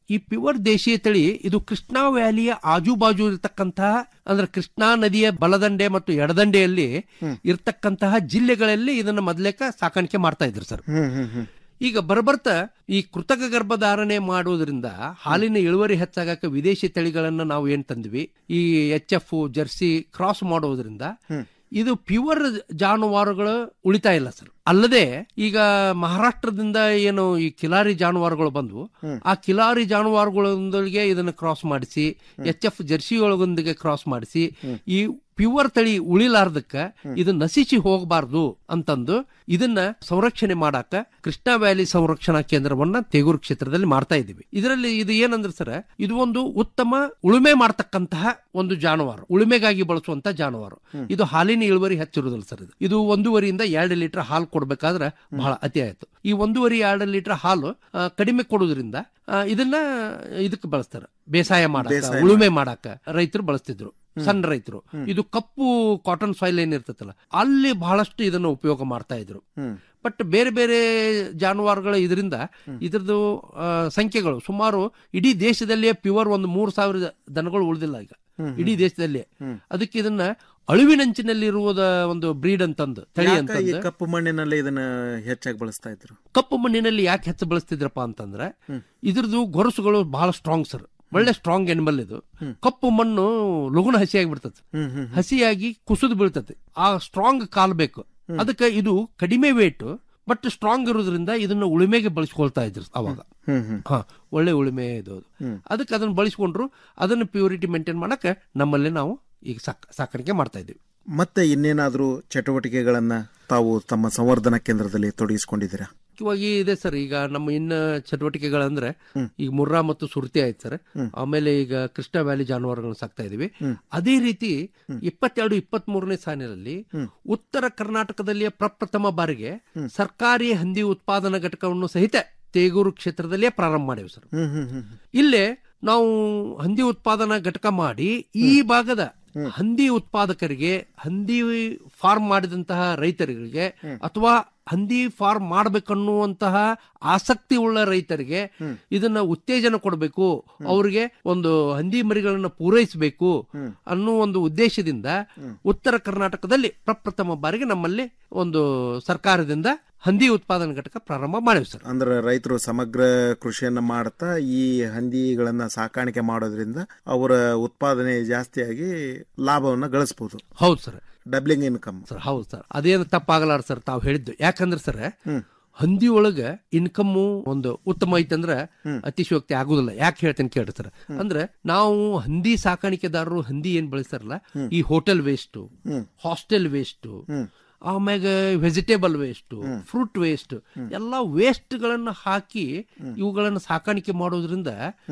ಈ ಪ್ಯೂರ್ ದೇಶೀಯ ತಳಿ ಇದು ಕೃಷ್ಣಾ ವ್ಯಾಲಿಯ ಆಜು ಬಾಜು ಇರತಕ್ಕಂತಹ ಅಂದ್ರೆ ಕೃಷ್ಣಾ ನದಿಯ ಬಲದಂಡೆ ಮತ್ತು ಎಡದಂಡೆಯಲ್ಲಿ ಇರ್ತಕ್ಕಂತಹ ಜಿಲ್ಲೆಗಳಲ್ಲಿ ಇದನ್ನ ಮೊದಲೇಕ ಸಾಕಾಣಿಕೆ ಮಾಡ್ತಾ ಇದ್ರು ಸರ್ ಹ್ಮ್ ಹ್ಮ್ ಹ್ಮ್ ಈಗ ಬರಬರ್ತಾ ಈ ಕೃತಕ ಗರ್ಭಧಾರಣೆ ಮಾಡೋದ್ರಿಂದ ಹಾಲಿನ ಇಳುವರಿ ಹೆಚ್ಚಾಗಕ್ಕೆ ವಿದೇಶಿ ತಳಿಗಳನ್ನ ನಾವು ಏನ್ ತಂದ್ವಿ ಈ ಎಚ್ ಎಫ್ ಜರ್ಸಿ ಕ್ರಾಸ್ ಮಾಡೋದ್ರಿಂದ ಇದು ಪ್ಯೂರ್ ಜಾನುವಾರುಗಳು ಉಳಿತಾ ಇಲ್ಲ ಸರ್ ಅಲ್ಲದೆ ಈಗ ಮಹಾರಾಷ್ಟ್ರದಿಂದ ಏನು ಈ ಕಿಲಾರಿ ಜಾನುವಾರುಗಳು ಬಂದ್ವು ಆ ಕಿಲಾರಿ ಜಾನುವಾರುಗಳೊಂದಿಗೆ ಇದನ್ನ ಕ್ರಾಸ್ ಮಾಡಿಸಿ ಎಚ್ ಎಫ್ ಜರ್ಸಿ ಒಳಗೊಂದಿಗೆ ಕ್ರಾಸ್ ಮಾಡಿಸಿ ಈ ಪ್ಯೂರ್ ತಳಿ ಉಳಿಲಾರ್ದಕ್ಕ ಇದು ನಶಿಸಿ ಹೋಗಬಾರ್ದು ಅಂತಂದು ಇದನ್ನ ಸಂರಕ್ಷಣೆ ಮಾಡಾಕ ಕೃಷ್ಣಾ ವ್ಯಾಲಿ ಸಂರಕ್ಷಣಾ ಕೇಂದ್ರವನ್ನ ತೇಗೂರು ಕ್ಷೇತ್ರದಲ್ಲಿ ಮಾಡ್ತಾ ಇದೀವಿ ಇದರಲ್ಲಿ ಇದು ಏನಂದ್ರೆ ಸರ್ ಇದು ಒಂದು ಉತ್ತಮ ಉಳುಮೆ ಮಾಡ್ತಕ್ಕಂತಹ ಒಂದು ಜಾನುವಾರು ಉಳುಮೆಗಾಗಿ ಬಳಸುವಂತ ಜಾನುವಾರು ಇದು ಹಾಲಿನ ಇಳುವರಿ ಹೆಚ್ಚಿರುವುದಿಲ್ಲ ಸರ್ ಇದು ಇದು ಒಂದೂವರೆಯಿಂದ ಎರಡು ಲೀಟರ್ ಹಾಲು ಕೊಡ್ಬೇಕಾದ್ರೆ ಬಹಳ ಅತಿ ಆಯ್ತು ಈ ಒಂದೂವರೆ ಎರಡು ಲೀಟರ್ ಹಾಲು ಆ, ಕಡಿಮೆ ಕೊಡೋದ್ರಿಂದ ಆ, ಇದನ್ನ ಇದಕ್ಕೆ ಬಳಸ್ತಾರೆ ಬೇಸಾಯ ಮಾಡಾಕ ಬೇಸಾಯ ಉಳುಮೆ ಮಾಡಾಕ ರೈತರು ಬಳಸ್ತಿದ್ರು ಸಣ್ಣ ರೈತರು ಇದು ಕಪ್ಪು ಕಾಟನ್ ಸಾಯಿಲ್ ಏನಿರ್ತೈತಲ್ಲ ಅಲ್ಲಿ ಬಹಳಷ್ಟು ಇದನ್ನು ಉಪಯೋಗ ಮಾಡ್ತಾ ಇದ್ರು ಬಟ್ ಬೇರೆ ಬೇರೆ ಜಾನುವಾರುಗಳ ಇದರಿಂದ ಇದ್ರದ್ದು ಆ, ಸಂಖ್ಯೆಗಳು ಸುಮಾರು ಇಡೀ ದೇಶದಲ್ಲಿಯೇ ಪ್ಯೂರ್ ಒಂದು ಮೂರು ಸಾವಿರ ದನಗಳು ಉಳಿದಿಲ್ಲ ಈಗ ಇಡೀ ದೇಶದಲ್ಲಿ ಅದಕ್ಕೆ ಇದನ್ನ ಅಳಿವಿನಂಚಿನಲ್ಲಿರುವುದ ಒಂದು ಬ್ರೀಡ್ ಅಂತಂದು ತಳಿ ಯಾಕ ಈ ಅಂತಂದು ಕಪ್ಪು ಮಣ್ಣಿನಲ್ಲಿ ಇದನ್ನ ಹೆಚ್ಚಾಗಿ ಬಳಸ್ತಾ ಇದ್ರು ಕಪ್ಪು ಮಣ್ಣಿನಲ್ಲಿ ಯಾಕೆ ಹೆಚ್ಚು ಬಳಸ್ತಿದ್ರಪ್ಪ ಅಂತಂದ್ರೆ ಇದ್ರದ್ದು ಗೊರಸುಗಳು ಬಹಳ ಸ್ಟ್ರಾಂಗ್ ಸರ್ ಒಳ್ಳೆ ಸ್ಟ್ರಾಂಗ್ ಎನಿಮಲ್ ಇದು ಕಪ್ಪು ಮಣ್ಣು ಲಗುನ ಹಸಿಯಾಗಿ ಬಿಡ್ತದೆ ಹಸಿಯಾಗಿ ಕುಸಿದು ಬೀಳ್ತದೆ ಆ ಸ್ಟ್ರಾಂಗ್ ಕಾಲ್ ಬೇಕು ಅದಕ್ಕೆ ಇದು ಕಡಿಮೆ ವೇಟ್ ಬಟ್ ಸ್ಟ್ರಾಂಗ್ ಇರೋದ್ರಿಂದ ಇದನ್ನ ಉಳುಮೆಗೆ ಬಳಸ್ಕೊಳ್ತಾ ಇದ್ರು ಅವಾಗ ಹ್ಮ್ ಹ್ಮ್ ಹಾ ಒಳ್ಳೆ ಉಳುಮೆ ಇದು ಅದು. ಅದಕ್ಕೆ ಅದನ್ನ ಬಳಸ್ಕೊಂಡ್ರು ಅದನ್ನ ಪ್ಯೂರಿಟಿ ಮೇಂಟೈನ್ ಮಾಡಕ್ಕೆ ನಮ್ಮಲ್ಲಿ ನಾವು ಈಗ ಸಾಕ್ ಸಾಕಾಣಿಕೆ ಮಾಡ್ತಾ ಇದ್ದೀವಿ ಮತ್ತೆ ಇನ್ನೇನಾದ್ರೂ ಚಟುವಟಿಕೆಗಳನ್ನ ತಾವು ತಮ್ಮ ಸಂವರ್ಧನಾ ಕೇಂದ್ರದಲ್ಲಿ ತೊಡಗಿಸಿಕೊಂಡಿದ್ದೀರಾ ಮುಖ್ಯವಾಗಿ ಇದೆ ಸರ್ ಈಗ ನಮ್ಮ ಇನ್ನ ಚಟುವಟಿಕೆಗಳಂದ್ರೆ ಈಗ ಮುರ್ರಾ ಮತ್ತು ಸುರ್ತಿ ಆಯ್ತು ಸರ್ ಆಮೇಲೆ ಈಗ ಕೃಷ್ಣ ವ್ಯಾಲಿ ಜಾನುವಾರುಗಳನ್ನ ಸಾಕ್ತಾ ಇದೀವಿ ಅದೇ ರೀತಿ ಇಪ್ಪತ್ತೆರಡು ಇಪ್ಪತ್ತ್ ಮೂರನೇ ಸಾಲಿನಲ್ಲಿ ಉತ್ತರ ಕರ್ನಾಟಕದಲ್ಲಿಯ ಪ್ರಪ್ರಥಮ ಬಾರಿಗೆ ಸರ್ಕಾರಿ ಹಂದಿ ಉತ್ಪಾದನಾ ಘಟಕವನ್ನು ಸಹಿತ ತೇಗೂರು ಕ್ಷೇತ್ರದಲ್ಲೇ ಪ್ರಾರಂಭ ಮಾಡಿವಿ ಸರ್ ಹ್ಮ್ ಹ್ಮ್ ಹ್ಮ್ ಇಲ್ಲೇ ನಾವು ಹಂದಿ ಉತ್ಪಾದನಾ ಘಟಕ ಮಾಡಿ ಈ ಭಾಗದ ಹಂದಿ ಉತ್ಪಾದಕರಿಗೆ ಹಂದಿ ಫಾರ್ಮ್ ಮಾಡಿದಂತಹ ರೈತರಿಗೆ ಅಥವಾ ಹಂದಿ ಫಾರ್ಮ್ ಮಾಡ್ಬೇಕನ್ನುವಂತಹ ಆಸಕ್ತಿ ಉಳ್ಳ ರೈತರಿಗೆ ಇದನ್ನ ಉತ್ತೇಜನ ಕೊಡಬೇಕು ಅವರಿಗೆ ಒಂದು ಹಂದಿ ಮರಿಗಳನ್ನ ಪೂರೈಸಬೇಕು ಅನ್ನೋ ಒಂದು ಉದ್ದೇಶದಿಂದ ಉತ್ತರ ಕರ್ನಾಟಕದಲ್ಲಿ ಪ್ರಪ್ರಥಮ ಬಾರಿಗೆ ನಮ್ಮಲ್ಲಿ ಒಂದು ಸರ್ಕಾರದಿಂದ ಹಂದಿ ಉತ್ಪಾದನಾ ಘಟಕ ಪ್ರಾರಂಭ ಮಾಡಿವಿ ಸರ್ ಅಂದ್ರೆ ರೈತರು ಸಮಗ್ರ ಕೃಷಿಯನ್ನ ಮಾಡ್ತಾ ಈ ಹಂದಿಗಳನ್ನ ಸಾಕಾಣಿಕೆ ಮಾಡೋದ್ರಿಂದ ಅವರ ಉತ್ಪಾದನೆ ಜಾಸ್ತಿಯಾಗಿ ಲಾಭವನ್ನ ಗಳಿಸಬಹುದು ಹೌದು ಸರ್ ಡಬ್ಲಿಂಗ್ ಇನ್ಕಮ್ ಸರ್ ಹೌದು ಸರ್ ಅದೇನು ತಪ್ಪಾಗಲಾರ ಸರ್ ತಾವು ಹೇಳಿದ್ದು ಯಾಕಂದ್ರೆ ಸರ್ ಹಂದಿ ಒಳಗ ಇನ್ಕಮ್ ಒಂದು ಉತ್ತಮ ಐತಂದ್ರ ಅತಿಶಯೋಕ್ತಿ ಆಗುದಿಲ್ಲ ಯಾಕೆ ಹೇಳ್ತೇನೆ ಕೇಳ್ರಿ ಸರ್ ಅಂದ್ರೆ ನಾವು ಹಂದಿ ಸಾಕಾಣಿಕೆದಾರರು ಹಂದಿ ಏನ್ ಬೆಳೆಸ್ತಾರಲ್ಲ ಈ ಹೋಟೆಲ್ ವೇಸ್ಟ್ ಹಾಸ್ಟೆಲ್ ವೇಸ್ಟ್ ಆಮ್ಯಾಗ ವೆಜಿಟೇಬಲ್ ವೇಸ್ಟ್ ಫ್ರೂಟ್ ವೇಸ್ಟ್ ಎಲ್ಲಾ ವೇಸ್ಟ್ ಗಳನ್ನ ಹಾಕಿ ಇವುಗಳನ್ನ ಸಾಕಾಣಿಕೆ ಮಾಡೋದ್ರಿಂದ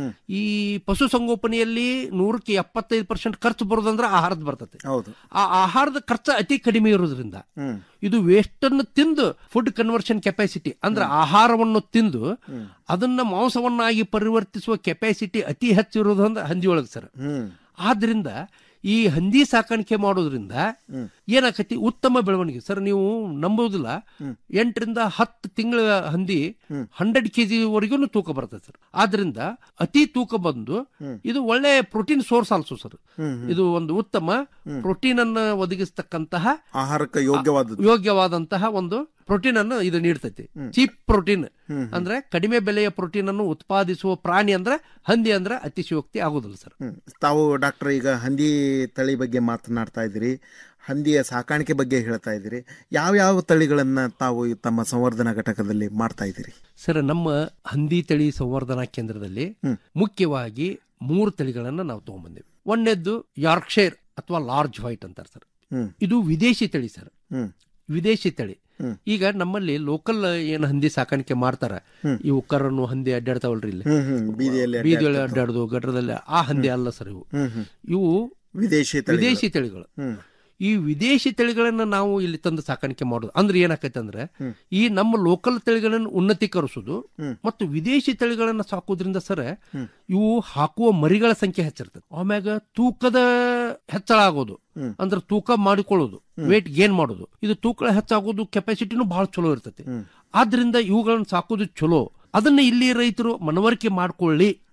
ಈ ಪಶುಸಂಗೋಪನೆಯಲ್ಲಿ ನೂರಕ್ಕೆ ಎಪ್ಪತ್ತೈದು ಪರ್ಸೆಂಟ್ ಖರ್ಚು ಬರೋದಂದ್ರೆ ಆಹಾರದ ಬರ್ತದೆ ಹೌದು ಆ ಆಹಾರದ ಖರ್ಚು ಅತಿ ಕಡಿಮೆ ಇರೋದ್ರಿಂದ ಇದು ವೇಸ್ಟ್ ಅನ್ನು ತಿಂದು ಫುಡ್ ಕನ್ವರ್ಷನ್ ಕೆಪಾಸಿಟಿ ಅಂದ್ರೆ ಆಹಾರವನ್ನು ತಿಂದು ಅದನ್ನ ಮಾಂಸವನ್ನಾಗಿ ಪರಿವರ್ತಿಸುವ ಕೆಪಾಸಿಟಿ ಅತಿ ಹೆಚ್ಚು ಇರೋದು ಅಂದ್ರೆ ಹಂದಿ ಒಳಗೆ ಸರ್ ಆದ್ರಿಂದ ಈ ಹಂದಿ ಸಾಕಾಣಿಕೆ ಮಾಡೋದ್ರಿಂದ ಏನಾಕತಿ ಉತ್ತಮ ಬೆಳವಣಿಗೆ ಸರ್ ನೀವು ನಂಬೋದಿಲ್ಲ ಎಂಟರಿಂದ ಹತ್ತು ತಿಂಗಳ ಹಂದಿ ಹಂಡ್ರೆಡ್ ಕೆಜಿ ವರೆಗೂ ತೂಕ ಬರ್ತದೆ ಸರ್ ಆದ್ರಿಂದ ಅತಿ ತೂಕ ಬಂದು ಇದು ಒಳ್ಳೆ ಪ್ರೋಟೀನ್ ಸೋರ್ಸ್ ಆಲ್ಸೋ ಸರ್ ಇದು ಒಂದು ಉತ್ತಮ ಪ್ರೋಟೀನ್ ಅನ್ನ ಒದಗಿಸ್ತಕ್ಕಂತಹ ಆಹಾರಕ್ಕೆ ಯೋಗ್ಯವಾದ ಯೋಗ್ಯವಾದಂತಹ ಒಂದು ಪ್ರೋಟೀನ್ ಅನ್ನು ಇದು ನೀಡ್ತೈತಿ ಚೀಪ್ ಪ್ರೋಟೀನ್ ಅಂದ್ರೆ ಕಡಿಮೆ ಬೆಲೆಯ ಪ್ರೋಟೀನ್ ಅನ್ನು ಉತ್ಪಾದಿಸುವ ಪ್ರಾಣಿ ಅಂದ್ರೆ ಹಂದಿ ಅಂದ್ರೆ ಅತಿಶಯೋಕ್ತಿ ಆಗುದಿಲ್ಲ ಸರ್ ತಾವು ಡಾಕ್ಟರ್ ಈಗ ಹಂದಿ ತಳಿ ಬಗ್ಗೆ ಮಾತನಾಡ್ತಾ ಇದ್ದೀರಿ ಹಂದಿಯ ಸಾಕಾಣಿಕೆ ಬಗ್ಗೆ ಹೇಳ್ತಾ ಇದ್ದೀರಿ ಯಾವ ಯಾವ ತಳಿಗಳನ್ನ ತಾವು ಈ ತಮ್ಮ ಸಂವರ್ಧನಾ ಘಟಕದಲ್ಲಿ ಮಾಡ್ತಾ ಇದ್ದೀರಿ ಸರ್ ನಮ್ಮ ಹಂದಿ ತಳಿ ಸಂವರ್ಧನಾ ಕೇಂದ್ರದಲ್ಲಿ ಮುಖ್ಯವಾಗಿ ಮೂರು ತಳಿಗಳನ್ನ ನಾವು ತಗೊಂಡ್ಬಂದಿವಿ ಒಂದನೇದ್ದು ಯಾರ್ಕ್ಷೈರ್ ಅಥವಾ ಲಾರ್ಜ್ ವೈಟ್ ಅಂತಾರೆ ಸರ್ ಇದು ವಿದೇಶಿ ತಳಿ ಸರ್ ವಿದೇಶಿ ತಳಿ ಈಗ ನಮ್ಮಲ್ಲಿ ಲೋಕಲ್ ಏನ್ ಹಂದಿ ಸಾಕಾಣಿಕೆ ಮಾಡ್ತಾರ ಇವು ಕರನ್ನು ಹಂದಿ ಅಡ್ಡಾಡ್ತಾವಲ್ರಿ ಇಲ್ಲಿ ಹ್ಮ್, ಹ್ಮ್. ಬೀದಿಯಲ್ಲಿ ಬೀದಿಯಲ್ಲಿ ಅಡ್ಡಾಡುದು ಗಡ್ರದಲ್ಲಿ ಆ ಹಂದಿ ಅಲ್ಲ ಸರ್ ಇವು ಇವು ವಿದೇಶಿ ತಳಿಗಳು. ವಿದೇಶಿ ತಳಿಗಳು ಈ ವಿದೇಶಿ ತಳಿಗಳನ್ನ ನಾವು ಇಲ್ಲಿ ತಂದು ಸಾಕಾಣಿಕೆ ಮಾಡೋದು ಅಂದ್ರೆ ಏನಾಕೈತೆ ಅಂದ್ರೆ ಈ ನಮ್ಮ ಲೋಕಲ್ ತಳಿಗಳನ್ನು ಉನ್ನತೀಕರಿಸೋದು ಮತ್ತು ವಿದೇಶಿ ತಳಿಗಳನ್ನ ಸಾಕೋದ್ರಿಂದ ಸರ್ ಇವು ಹಾಕುವ ಮರಿಗಳ ಸಂಖ್ಯೆ ಹೆಚ್ಚಿರ್ತದೆ ಆಮ್ಯಾಗ ತೂಕದ ಹೆಚ್ಚಳ ಆಗೋದು ಅಂದ್ರೆ ತೂಕ ಮಾಡಿಕೊಳ್ಳೋದು ವೇಟ್ ಗೇನ್ ಮಾಡೋದು ಇದು ತೂಕ ಹೆಚ್ಚಾಗೋದು ಕೆಪಾಸಿಟಿನೂ ಬಹಳ ಚಲೋ ಇರ್ತೈತಿ ಆದ್ರಿಂದ ಇವುಗಳನ್ನ ಸಾಕೋದು ಚಲೋ ಅದನ್ನ ಇಲ್ಲಿ ರೈತರು ಮನವರಿಕೆ ಮಾಡ್ಕೊಳ್ಳಿ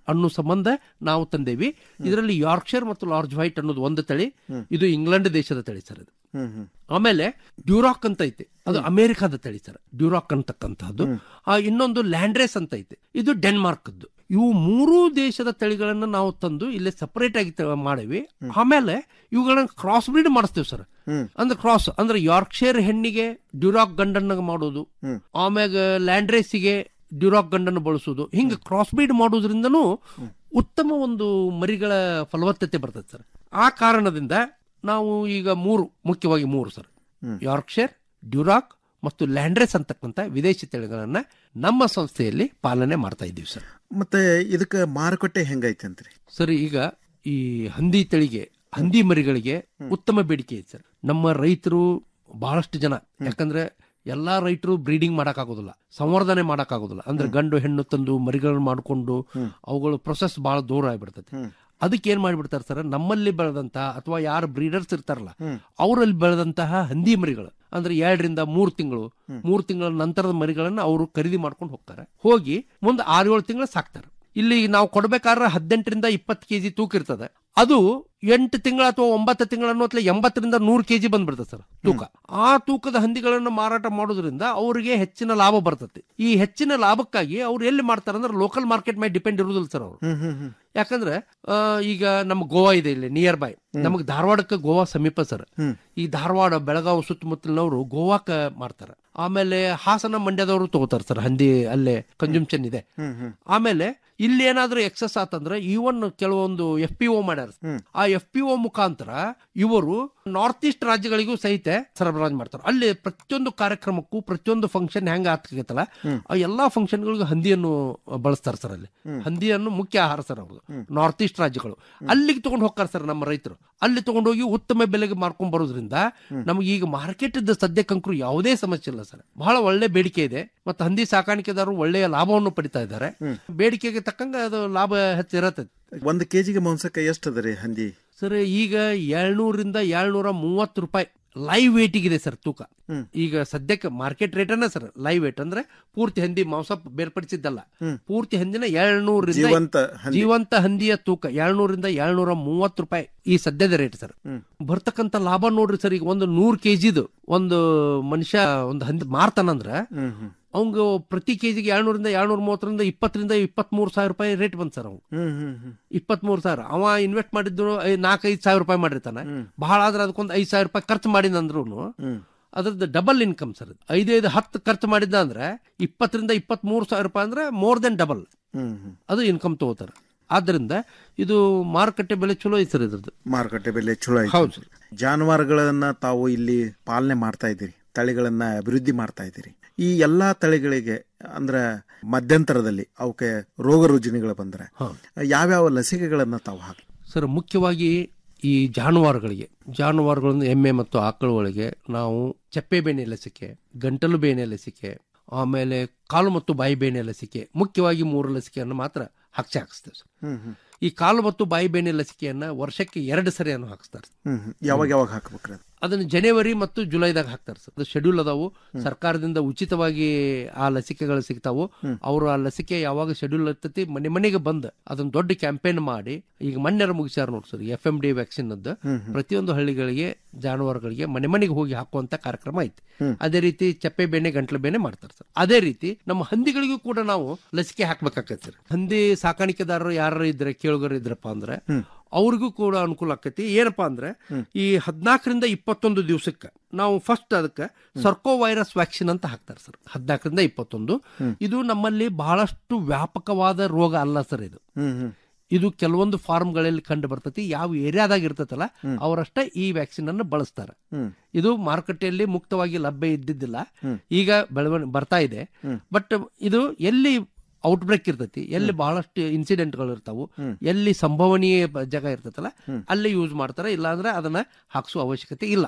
ಅನ್ನೋ ಸಂಬಂಧ ನಾವು ತಂದೇವಿ ಇದರಲ್ಲಿ ಯಾರ್ಕ್ಷೈರ್ ಮತ್ತು ಲಾರ್ಜ್ ವೈಟ್ ಅನ್ನೋದು ಒಂದು ತಳಿ ಇದು ಇಂಗ್ಲೆಂಡ್ ದೇಶದ ತಳಿ ಸರ್ ಇದು ಹ್ಮ್ ಹ್ಮ್ ಆಮೇಲೆ ಡ್ಯೂರಾಕ್ ಅಂತ ಐತೆ ಅದು ಅಮೆರಿಕಾದ ತಳಿ ಸರ್ ಡ್ಯೂರಾಕ್ ಅಂತಕ್ಕಂಥದ್ದು ಆ ಇನ್ನೊಂದು ಲ್ಯಾಂಡ್ರೇಸ್ ಅಂತ ಐತೆ ಇದು ಡೆನ್ಮಾರ್ಕ್ದು ಇವು ಮೂರೂ ದೇಶದ ತಳಿಗಳನ್ನ ನಾವು ತಂದು ಇಲ್ಲಿ ಸಪರೇಟ್ ಆಗಿ ತ- ಮಾಡೇವಿ ಆಮೇಲೆ ಇವುಗಳನ್ನ ಕ್ರಾಸ್ ಬ್ರೀಡ್ ಮಾಡಿಸ್ತೇವೆ ಸರ್ ಅಂದ್ರೆ ಕ್ರಾಸ್ ಅಂದ್ರೆ ಯಾರ್ಕ್ಷೈರ್ ಹೆಣ್ಣಿಗೆ ಡ್ಯೂರಾಕ್ ಗಂಡನ್ನ ಮಾಡೋದು ಆಮ್ಯಾಗ ಲ್ಯಾಂಡ್ರೇಸಿಗೆ ಡ್ಯೂರಾಕ್ ಗಂಡನ್ನು ಬಳಸೋದು ಹಿಂಗೆ ಕ್ರಾಸ್ ಬ್ರೀಡ್ ಮಾಡೋದ್ರಿಂದನೂ ಉತ್ತಮ ಒಂದು ಮರಿಗಳ ಫಲವತ್ತತೆ ಬರ್ತದೆ ಸರ್ ಆ ಕಾರಣದಿಂದ ನಾವು ಈಗ ಮೂರು ಮುಖ್ಯವಾಗಿ ಮೂರು ಸರ್ ಯಾರ್ಕ್ಷೈರ್ ಡ್ಯೂರಾಕ್ ಮತ್ತು ಲ್ಯಾಂಡ್ರೆಸ್ ಅಂತಕ್ಕಂಥ ವಿದೇಶಿ ತಳಿಗಳನ್ನ ನಮ್ಮ ಸಂಸ್ಥೆಯಲ್ಲಿ ಪಾಲನೆ ಮಾಡ್ತಾ ಇದ್ದೀವಿ ಸರ್ ಮತ್ತೆ ಇದಕ್ಕೆ ಮಾರುಕಟ್ಟೆ ಹೆಂಗೈತಂತ್ರಿ ಸರ್ ಈಗ ಈ ಹಂದಿ ತಳಿಗೆ ಹಂದಿ ಮರಿಗಳಿಗೆ ಉತ್ತಮ ಬೇಡಿಕೆ ಇದೆ ಸರ್ ನಮ್ಮ ರೈತರು ಬಹಳಷ್ಟು ಜನ ಯಾಕಂದ್ರೆ ಎಲ್ಲಾ ರೈತರು ಬ್ರೀಡಿಂಗ್ ಮಾಡಕ್ಕಾಗೋದಿಲ್ಲ ಸಂವರ್ಧನೆ ಮಾಡಕ್ಕಾಗೋದಿಲ್ಲ ಅಂದ್ರೆ ಗಂಡು ಹೆಣ್ಣು ತಂದು ಮರಿಗಳನ್ನ ಮಾಡಿಕೊಂಡು ಅವುಗಳು ಪ್ರೊಸೆಸ್ ಬಹಳ ದೂರ ಆಗ್ಬಿಡ್ತೈತಿ ಅದಕ್ಕೆ ಏನ್ ಮಾಡ್ಬಿಡ್ತಾರೆ ಸರ್ ನಮ್ಮಲ್ಲಿ ಬೆಳೆದಂತಹ ಅಥವಾ ಯಾರು ಬ್ರೀಡರ್ಸ್ ಇರ್ತಾರಲ್ಲ ಅವರಲ್ಲಿ ಬೆಳೆದಂತಹ ಹಂದಿ ಮರಿಗಳು ಅಂದ್ರೆ ಎರಡರಿಂದ ಮೂರು ತಿಂಗಳು ಮೂರು ತಿಂಗಳ ನಂತರದ ಮರಿಗಳನ್ನ ಅವರು ಖರೀದಿ ಮಾಡ್ಕೊಂಡು ಹೋಗ್ತಾರೆ ಹೋಗಿ ಮುಂದೆ ಆರು ಏಳು ತಿಂಗಳು ಸಾಕ್ತಾರೆ ಇಲ್ಲಿ ನಾವು ಕೊಡ್ಬೇಕಾದ್ರೆ ಹದಿನೆಂಟರಿಂದ ಇಪ್ಪತ್ತು ಕೆಜಿ ತೂಕ ಇರ್ತದೆ ಅದು ಎಂಟು ತಿಂಗಳ ಅಥವಾ ಒಂಬತ್ತು ತಿಂಗಳನ್ನು ಅಥವಾ ಎಂಬತ್ತರಿಂದ ನೂರು ಕೆಜಿ ಬಂದ್ಬಿಡ್ತದೆ ಸರ್ ತೂಕ ಆ ತೂಕದ ಹಂದಿಗಳನ್ನು ಮಾರಾಟ ಮಾಡೋದ್ರಿಂದ ಅವರಿಗೆ ಹೆಚ್ಚಿನ ಲಾಭ ಬರ್ತದೆ ಈ ಹೆಚ್ಚಿನ ಲಾಭಕ್ಕಾಗಿ ಅವ್ರು ಎಲ್ಲಿ ಮಾಡ್ತಾರೆ ಅಂದ್ರೆ ಲೋಕಲ್ ಮಾರ್ಕೆಟ್ ಮೇಲೆ ಡಿಪೆಂಡ್ ಇರುವುದಿಲ್ಲ ಸರ್ ಅವರು ಯಾಕಂದ್ರೆ ಆ, ಈಗ ನಮ್ಮ ಗೋವಾ ಇದೆ ಇಲ್ಲಿ ನಿಯರ್ ಬೈ ನಮಗೆ ಧಾರವಾಡಕ್ಕೆ ಗೋವಾ ಸಮೀಪ ಸರ್ ಈ ಧಾರವಾಡ ಬೆಳಗಾವಿ ಸುತ್ತಮುತ್ತಲಿನವರು ಗೋವಾಕ ಮಾಡ್ತಾರೆ ಆಮೇಲೆ ಹಾಸನ ಮಂಡ್ಯದವರು ತಗೋತಾರೆ ಸರ್ ಹಂದಿ ಅಲ್ಲೇ ಕನ್ಸಂಪ್ಷನ್ ಇದೆ ಆಮೇಲೆ ಇಲ್ಲಿ ಏನಾದ್ರೂ ಎಕ್ಸಸ್ ಆತಂದ್ರೆ ಇವನ್ ಕೆಲವೊಂದು ಎಫ್ ಪಿ ಒ ಮಾಡ್ಯಾರ ಆ ಎಫ್ ಪಿ ಒ ಮುಖಾಂತರ ಇವರು ನಾರ್ತ್ ಈಸ್ಟ್ ರಾಜ್ಯಗಳಿಗೂ ಸಹಿತ ಸರಬರಾಜು ಮಾಡ್ತಾರೆ ಅಲ್ಲಿ ಪ್ರತಿಯೊಂದು ಕಾರ್ಯಕ್ರಮಕ್ಕೂ ಪ್ರತಿಯೊಂದು ಫಂಕ್ಷನ್ ಹೆಂಗ ಆಗ್ತೈತಲ್ಲ ಆ ಎಲ್ಲಾ ಫಂಕ್ಷನ್ಗಳಿಗೂ ಹಂದಿಯನ್ನು ಬಳಸ್ತಾರೆ ಸರ್ ಅಲ್ಲಿ ಹಂದಿಯನ್ನು ಮುಖ್ಯ ಆಹಾರ ಸರ್ ಅವ್ರದ್ದು ನಾರ್ತ್ ಈಸ್ಟ್ ರಾಜ್ಯಗಳು ಅಲ್ಲಿಗೆ ತಗೊಂಡು ಹೋಗ್ತಾರೆ ಸರ್ ನಮ್ಮ ರೈತರು ಅಲ್ಲಿ ತಗೊಂಡೋಗಿ ಉತ್ತಮ ಬೆಲೆಗೆ ಮಾರ್ಕೊಂಡ್ ಬರೋದ್ರಿಂದ ನಮ್ಗೆ ಈಗ ಮಾರ್ಕೆಟ್ ಇದ್ದ ಸದ್ಯಕ್ಕಂಕರು ಯಾವುದೇ ಸಮಸ್ಯೆ ಇಲ್ಲ ಸರ್ ಬಹಳ ಒಳ್ಳೆ ಬೇಡಿಕೆ ಇದೆ ಮತ್ತು ಹಂದಿ ಸಾಕಾಣಿಕೆದಾರರು ಒಳ್ಳೆಯ ಲಾಭವನ್ನು ಪಡಿತಾ ಇದ್ದಾರೆ ಬೇಡಿಕೆಗೆ ತಕ್ಕಂಗ ಅದು ಲಾಭ ಹೆಚ್ಚಿರತ್ತೆ ಒಂದು ಕೆಜಿಗೆ ಮಾಂಸಕ್ಕೆ ಎಷ್ಟು ಅದ ರೀ ಹಂದಿ ಸರ್ ಈಗ ಏಳ್ನೂರಿಂದ ಏಳ್ನೂರ ಮೂವತ್ತು ರೂಪಾಯಿ ಲೈವ್ ವೇಟಿಗಿದೆ ಸರ್ ತೂಕ ಈಗ ಸದ್ಯಕ್ಕೆ ಮಾರ್ಕೆಟ್ ರೇಟನ್ನ ಸರ್ ಲೈವ್ ವೇಟ್ ಅಂದ್ರೆ ಪೂರ್ತಿ ಹಂದಿ ಮಾಂಸ ಬೇರ್ಪಡಿಸಿದ್ದಲ್ಲ ಪೂರ್ತಿ ಹಂದಿನ ಏಳ್ನೂರಿಂದ ಜೀವಂತ ಹಂದಿ. ಜೀವಂತ ಹಂದಿಯ ತೂಕ ಏಳ್ನೂರಿಂದ ಏಳ್ನೂರ ಮೂವತ್ತು ರೂಪಾಯಿ ಈ ಸದ್ಯದ ರೇಟ್ ಸರ್ ಬರ್ತಕ್ಕಂತ ಲಾಭ ನೋಡ್ರಿ ಸರ್ ಈಗ ಒಂದು ನೂರ್ ಕೆಜಿದು ಒಂದು ಮನುಷ್ಯ ಒಂದು ಹಂದಿ ಮಾರ್ತಾನಂದ್ರ ಅವಂಗ ಪ್ರತಿ ಕೆಜಿಗೆ ಏಳ್ನೂರಿಂದ ಏಳ್ನೂರ ಮೂವತ್ತರಿಂದ ಇಪ್ಪತ್ತರಿಂದ ಇಪ್ಪತ್ತ್ ಮೂರು ಸಾವಿರ ರೂಪಾಯಿ ರೇಟ್ ಬಂದ್ ಸರ್ ಅವ್ನು ಹ್ಮ್ ಹ್ಮ್ ಹ್ಮ್ ಇಪ್ಪತ್ತ್ ಮೂರು ಸಾವಿರ ಅವ ಇನ್ವೆಸ್ಟ್ ಮಾಡಿದ್ದು ನಾಲ್ಕೈದು ಸಾವಿರ ರೂಪಾಯಿ ಮಾಡಿರ್ತಾನೆ ಬಹಳ ಆದ್ರೆ ಅದಕ್ಕೊಂದು ಐದು ಸಾವಿರ ರೂಪಾಯಿ ಖರ್ಚು ಮಾಡಿದಂದ್ರು ಅದ್ರದ್ದು ಡಬಲ್ ಇನ್ಕಮ್ ಸರ್ ಐದೈದು ಹತ್ತು ಖರ್ಚು ಮಾಡಿದ್ದ ಅಂದ್ರೆ ಇಪ್ಪತ್ತರಿಂದ ಇಪ್ಪತ್ತ್ ಮೂರು ಸಾವಿರ ರೂಪಾಯಿ ಅಂದ್ರೆ more than double hmm hmm ಅದು ಇನ್ಕಮ್ ತಗೋತಾರೆ ಆದ್ರಿಂದ ಇದು ಮಾರುಕಟ್ಟೆ ಬೆಲೆ ಚಲೋ ಐತೆ ಸರ್ ಇದ್ರದ್ದು ಮಾರುಕಟ್ಟೆ ಬೆಲೆ ಚಲೋ ಐತಿ ಹೌದು ಸರ್ ಜಾನುವಾರುಗಳನ್ನ ತಾವು ಇಲ್ಲಿ ಪಾಲನೆ ಮಾಡ್ತಾ ಇದ್ದೀರಿ ತಳಿಗಳನ್ನ ಅಭಿವೃದ್ಧಿ ಮಾಡ್ತಾ ಇದ್ದೀರಿ ಈ ಎಲ್ಲಾ ತಳಿಗಳಿಗೆ ಅಂದ್ರ ಮಧ್ಯಂತರದಲ್ಲಿ ಅವಕ್ಕೆ ರೋಗ ರುಜಿನಗಳು ಬಂದ್ರೆ ಯಾವ್ಯಾವ ಲಸಿಕೆಗಳನ್ನ ತಾವು ಹಾಕಿ ಸರ್ ಮುಖ್ಯವಾಗಿ ಈ ಜಾನುವಾರುಗಳಿಗೆ ಜಾನುವಾರುಗಳನ್ನು ಎಮ್ಮೆ ಮತ್ತು ಆಕಳುಗಳಿಗೆ ನಾವು ಚಪ್ಪೆ ಬೇನೆ ಲಸಿಕೆ ಗಂಟಲು ಬೇನೆ ಲಸಿಕೆ ಆಮೇಲೆ ಕಾಲು ಮತ್ತು ಬಾಯಿ ಬೇನೆ ಲಸಿಕೆ ಮುಖ್ಯವಾಗಿ ಮೂರು ಲಸಿಕೆಯನ್ನು ಮಾತ್ರ ಹಾಕ್ಸಿ ಹಾಕಿಸ್ತೇವೆ ಸರ್ ಹ್ಮ್ ಹ್ಮ್ ಈ ಕಾಲು ಮತ್ತು ಬಾಯಿ ಬೇನೆ ಲಸಿಕೆಯನ್ನ ವರ್ಷಕ್ಕೆ ಎರಡು ಸರಿಯನ್ನು ಹಾಕಿಸ್ತಾರೆ ಹ್ಮ್ ಹ್ಮ್. ಯಾವಾಗ ಯಾವಾಗ ಹಾಕ್ಬೇಕ್ರಿ ಅದು ಅದನ್ನು ಜನವರಿ ಮತ್ತು ಜುಲೈದಾಗ ಹಾಕ್ತಾರೆ ಸರ್ ಅದು ಶೆಡ್ಯೂಲ್ ಅದಾವು ಸರ್ಕಾರದಿಂದ ಉಚಿತವಾಗಿ ಆ ಲಸಿಕೆಗಳು ಸಿಗ್ತಾವು ಅವರು ಆ ಲಸಿಕೆ ಯಾವಾಗ ಶೆಡ್ಯೂಲ್ ಇರ್ತೈತಿ ಮನೆ ಮನೆಗೆ ಬಂದು ಅದನ್ನ ದೊಡ್ಡ ಕ್ಯಾಂಪೇನ್ ಮಾಡಿ ಈಗ ಮೊನ್ನೆರ ಮುಗಿಸ್ಯಾರ ನೋಡಿ sir F M D vaccine ಅದ್ದು ಪ್ರತಿಯೊಂದು ಹಳ್ಳಿಗಳಿಗೆ ಜಾನುವಾರುಗಳಿಗೆ ಮನೆ ಮನೆಗೆ ಹೋಗಿ ಹಾಕುವಂತ ಕಾರ್ಯಕ್ರಮ ಐತಿ ಅದೇ ರೀತಿ ಚಪ್ಪೆ ಬೇನೆ ಗಂಟ್ಲು ಬೇನೆ ಮಾಡ್ತಾರೆ ಸರ್ ಅದೇ ರೀತಿ ನಮ್ಮ ಹಂದಿಗಳಿಗೂ ಕೂಡ ನಾವು ಲಸಿಕೆ ಹಾಕ್ಬೇಕಾಗತ್ತೆ ಸರ್ ಹಂದಿ ಸಾಕಾಣಿಕೆದಾರರು ಯಾರು ಇದ್ರೆ ಕೇಳುಗರು ಇದ್ರಪ್ಪ ಅಂದ್ರೆ ಅವ್ರಿಗೂ ಕೂಡ ಅನುಕೂಲ ಆಕೈತಿ ಏನಪ್ಪಾ ಅಂದ್ರೆ ಈ ಹದಿನಾಲ್ಕರಿಂದ ಇಪ್ಪತ್ತೊಂದು ದಿವಸಕ್ಕೆ ನಾವು ಫಸ್ಟ್ ಅದಕ್ಕೆ ಸರ್ಕೋ ವೈರಸ್ ವ್ಯಾಕ್ಸಿನ್ ಅಂತ ಹಾಕ್ತಾರೆ ಸರ್ ಹದಿನಾಲ್ಕರಿಂದ ಇಪ್ಪತ್ತೊಂದು ಇದು ನಮ್ಮಲ್ಲಿ ಬಹಳಷ್ಟು ವ್ಯಾಪಕವಾದ ರೋಗ ಅಲ್ಲ ಸರ್ ಇದು ಹ್ಮ್ ಹ್ಮ್ ಇದು ಕೆಲವೊಂದು ಫಾರ್ಮ್ಗಳಲ್ಲಿ ಕಂಡು ಬರ್ತೈತಿ ಯಾವ ಏರಿಯಾದಾಗ ಇರ್ತೈತಲ್ಲ ಅವರಷ್ಟೇ ಈ ವ್ಯಾಕ್ಸಿನ್ ಅನ್ನು ಬಳಸ್ತಾರೆ ಹ್ಮ್ ಇದು ಮಾರುಕಟ್ಟೆಯಲ್ಲಿ ಮುಕ್ತವಾಗಿ ಲಭ್ಯ ಇದ್ದಿದ್ದಿಲ್ಲ ಈಗ ಬೆಳವಣಿಗೆ ಬರ್ತಾ ಇದೆ ಬಟ್ ಇದು ಎಲ್ಲಿ ಔಟ್ಬ್ರೇಕ್ ಇರ್ತೈತಿ ಎಲ್ಲಿ ಬಹಳಷ್ಟು ಇನ್ಸಿಡೆಂಟ್ಗಳು ಇರ್ತಾವು ಎಲ್ಲಿ ಸಂಭವನೀಯ ಬ- ಜಾಗ ಇರ್ತೈತಲ್ಲ ಅಲ್ಲಿ ಯೂಸ್ ಮಾಡ್ತಾರೆ ಇಲ್ಲಾಂದ್ರೆ ಅದನ್ನ ಹಾಕ್ಸುವ ಅವಶ್ಯಕತೆ ಇಲ್ಲ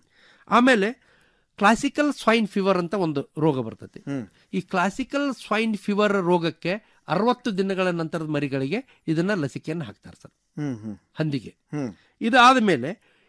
ಆಮೇಲೆ ಕ್ಲಾಸಿಕಲ್ ಸ್ವೈನ್ ಫೀವರ್ ಅಂತ ಒಂದು ರೋಗ ಬರ್ತೈತಿ ಈ ಕ್ಲಾಸಿಕಲ್ ಸ್ವೈನ್ ಫೀವರ್ ರೋಗಕ್ಕೆ ಅರವತ್ತು ದಿನಗಳ ನಂತರದ ಮರಿಗಳಿಗೆ ಇದನ್ನ ಲಸಿಕೆಯನ್ನು ಹಾಕ್ತಾರೆ ಸರ್ ಹ್ಮ್ ಹ್ಮ್ ಹಂದಿಗೆ ಹ್ಮ್ ಇದಾದ ಮೇಲೆ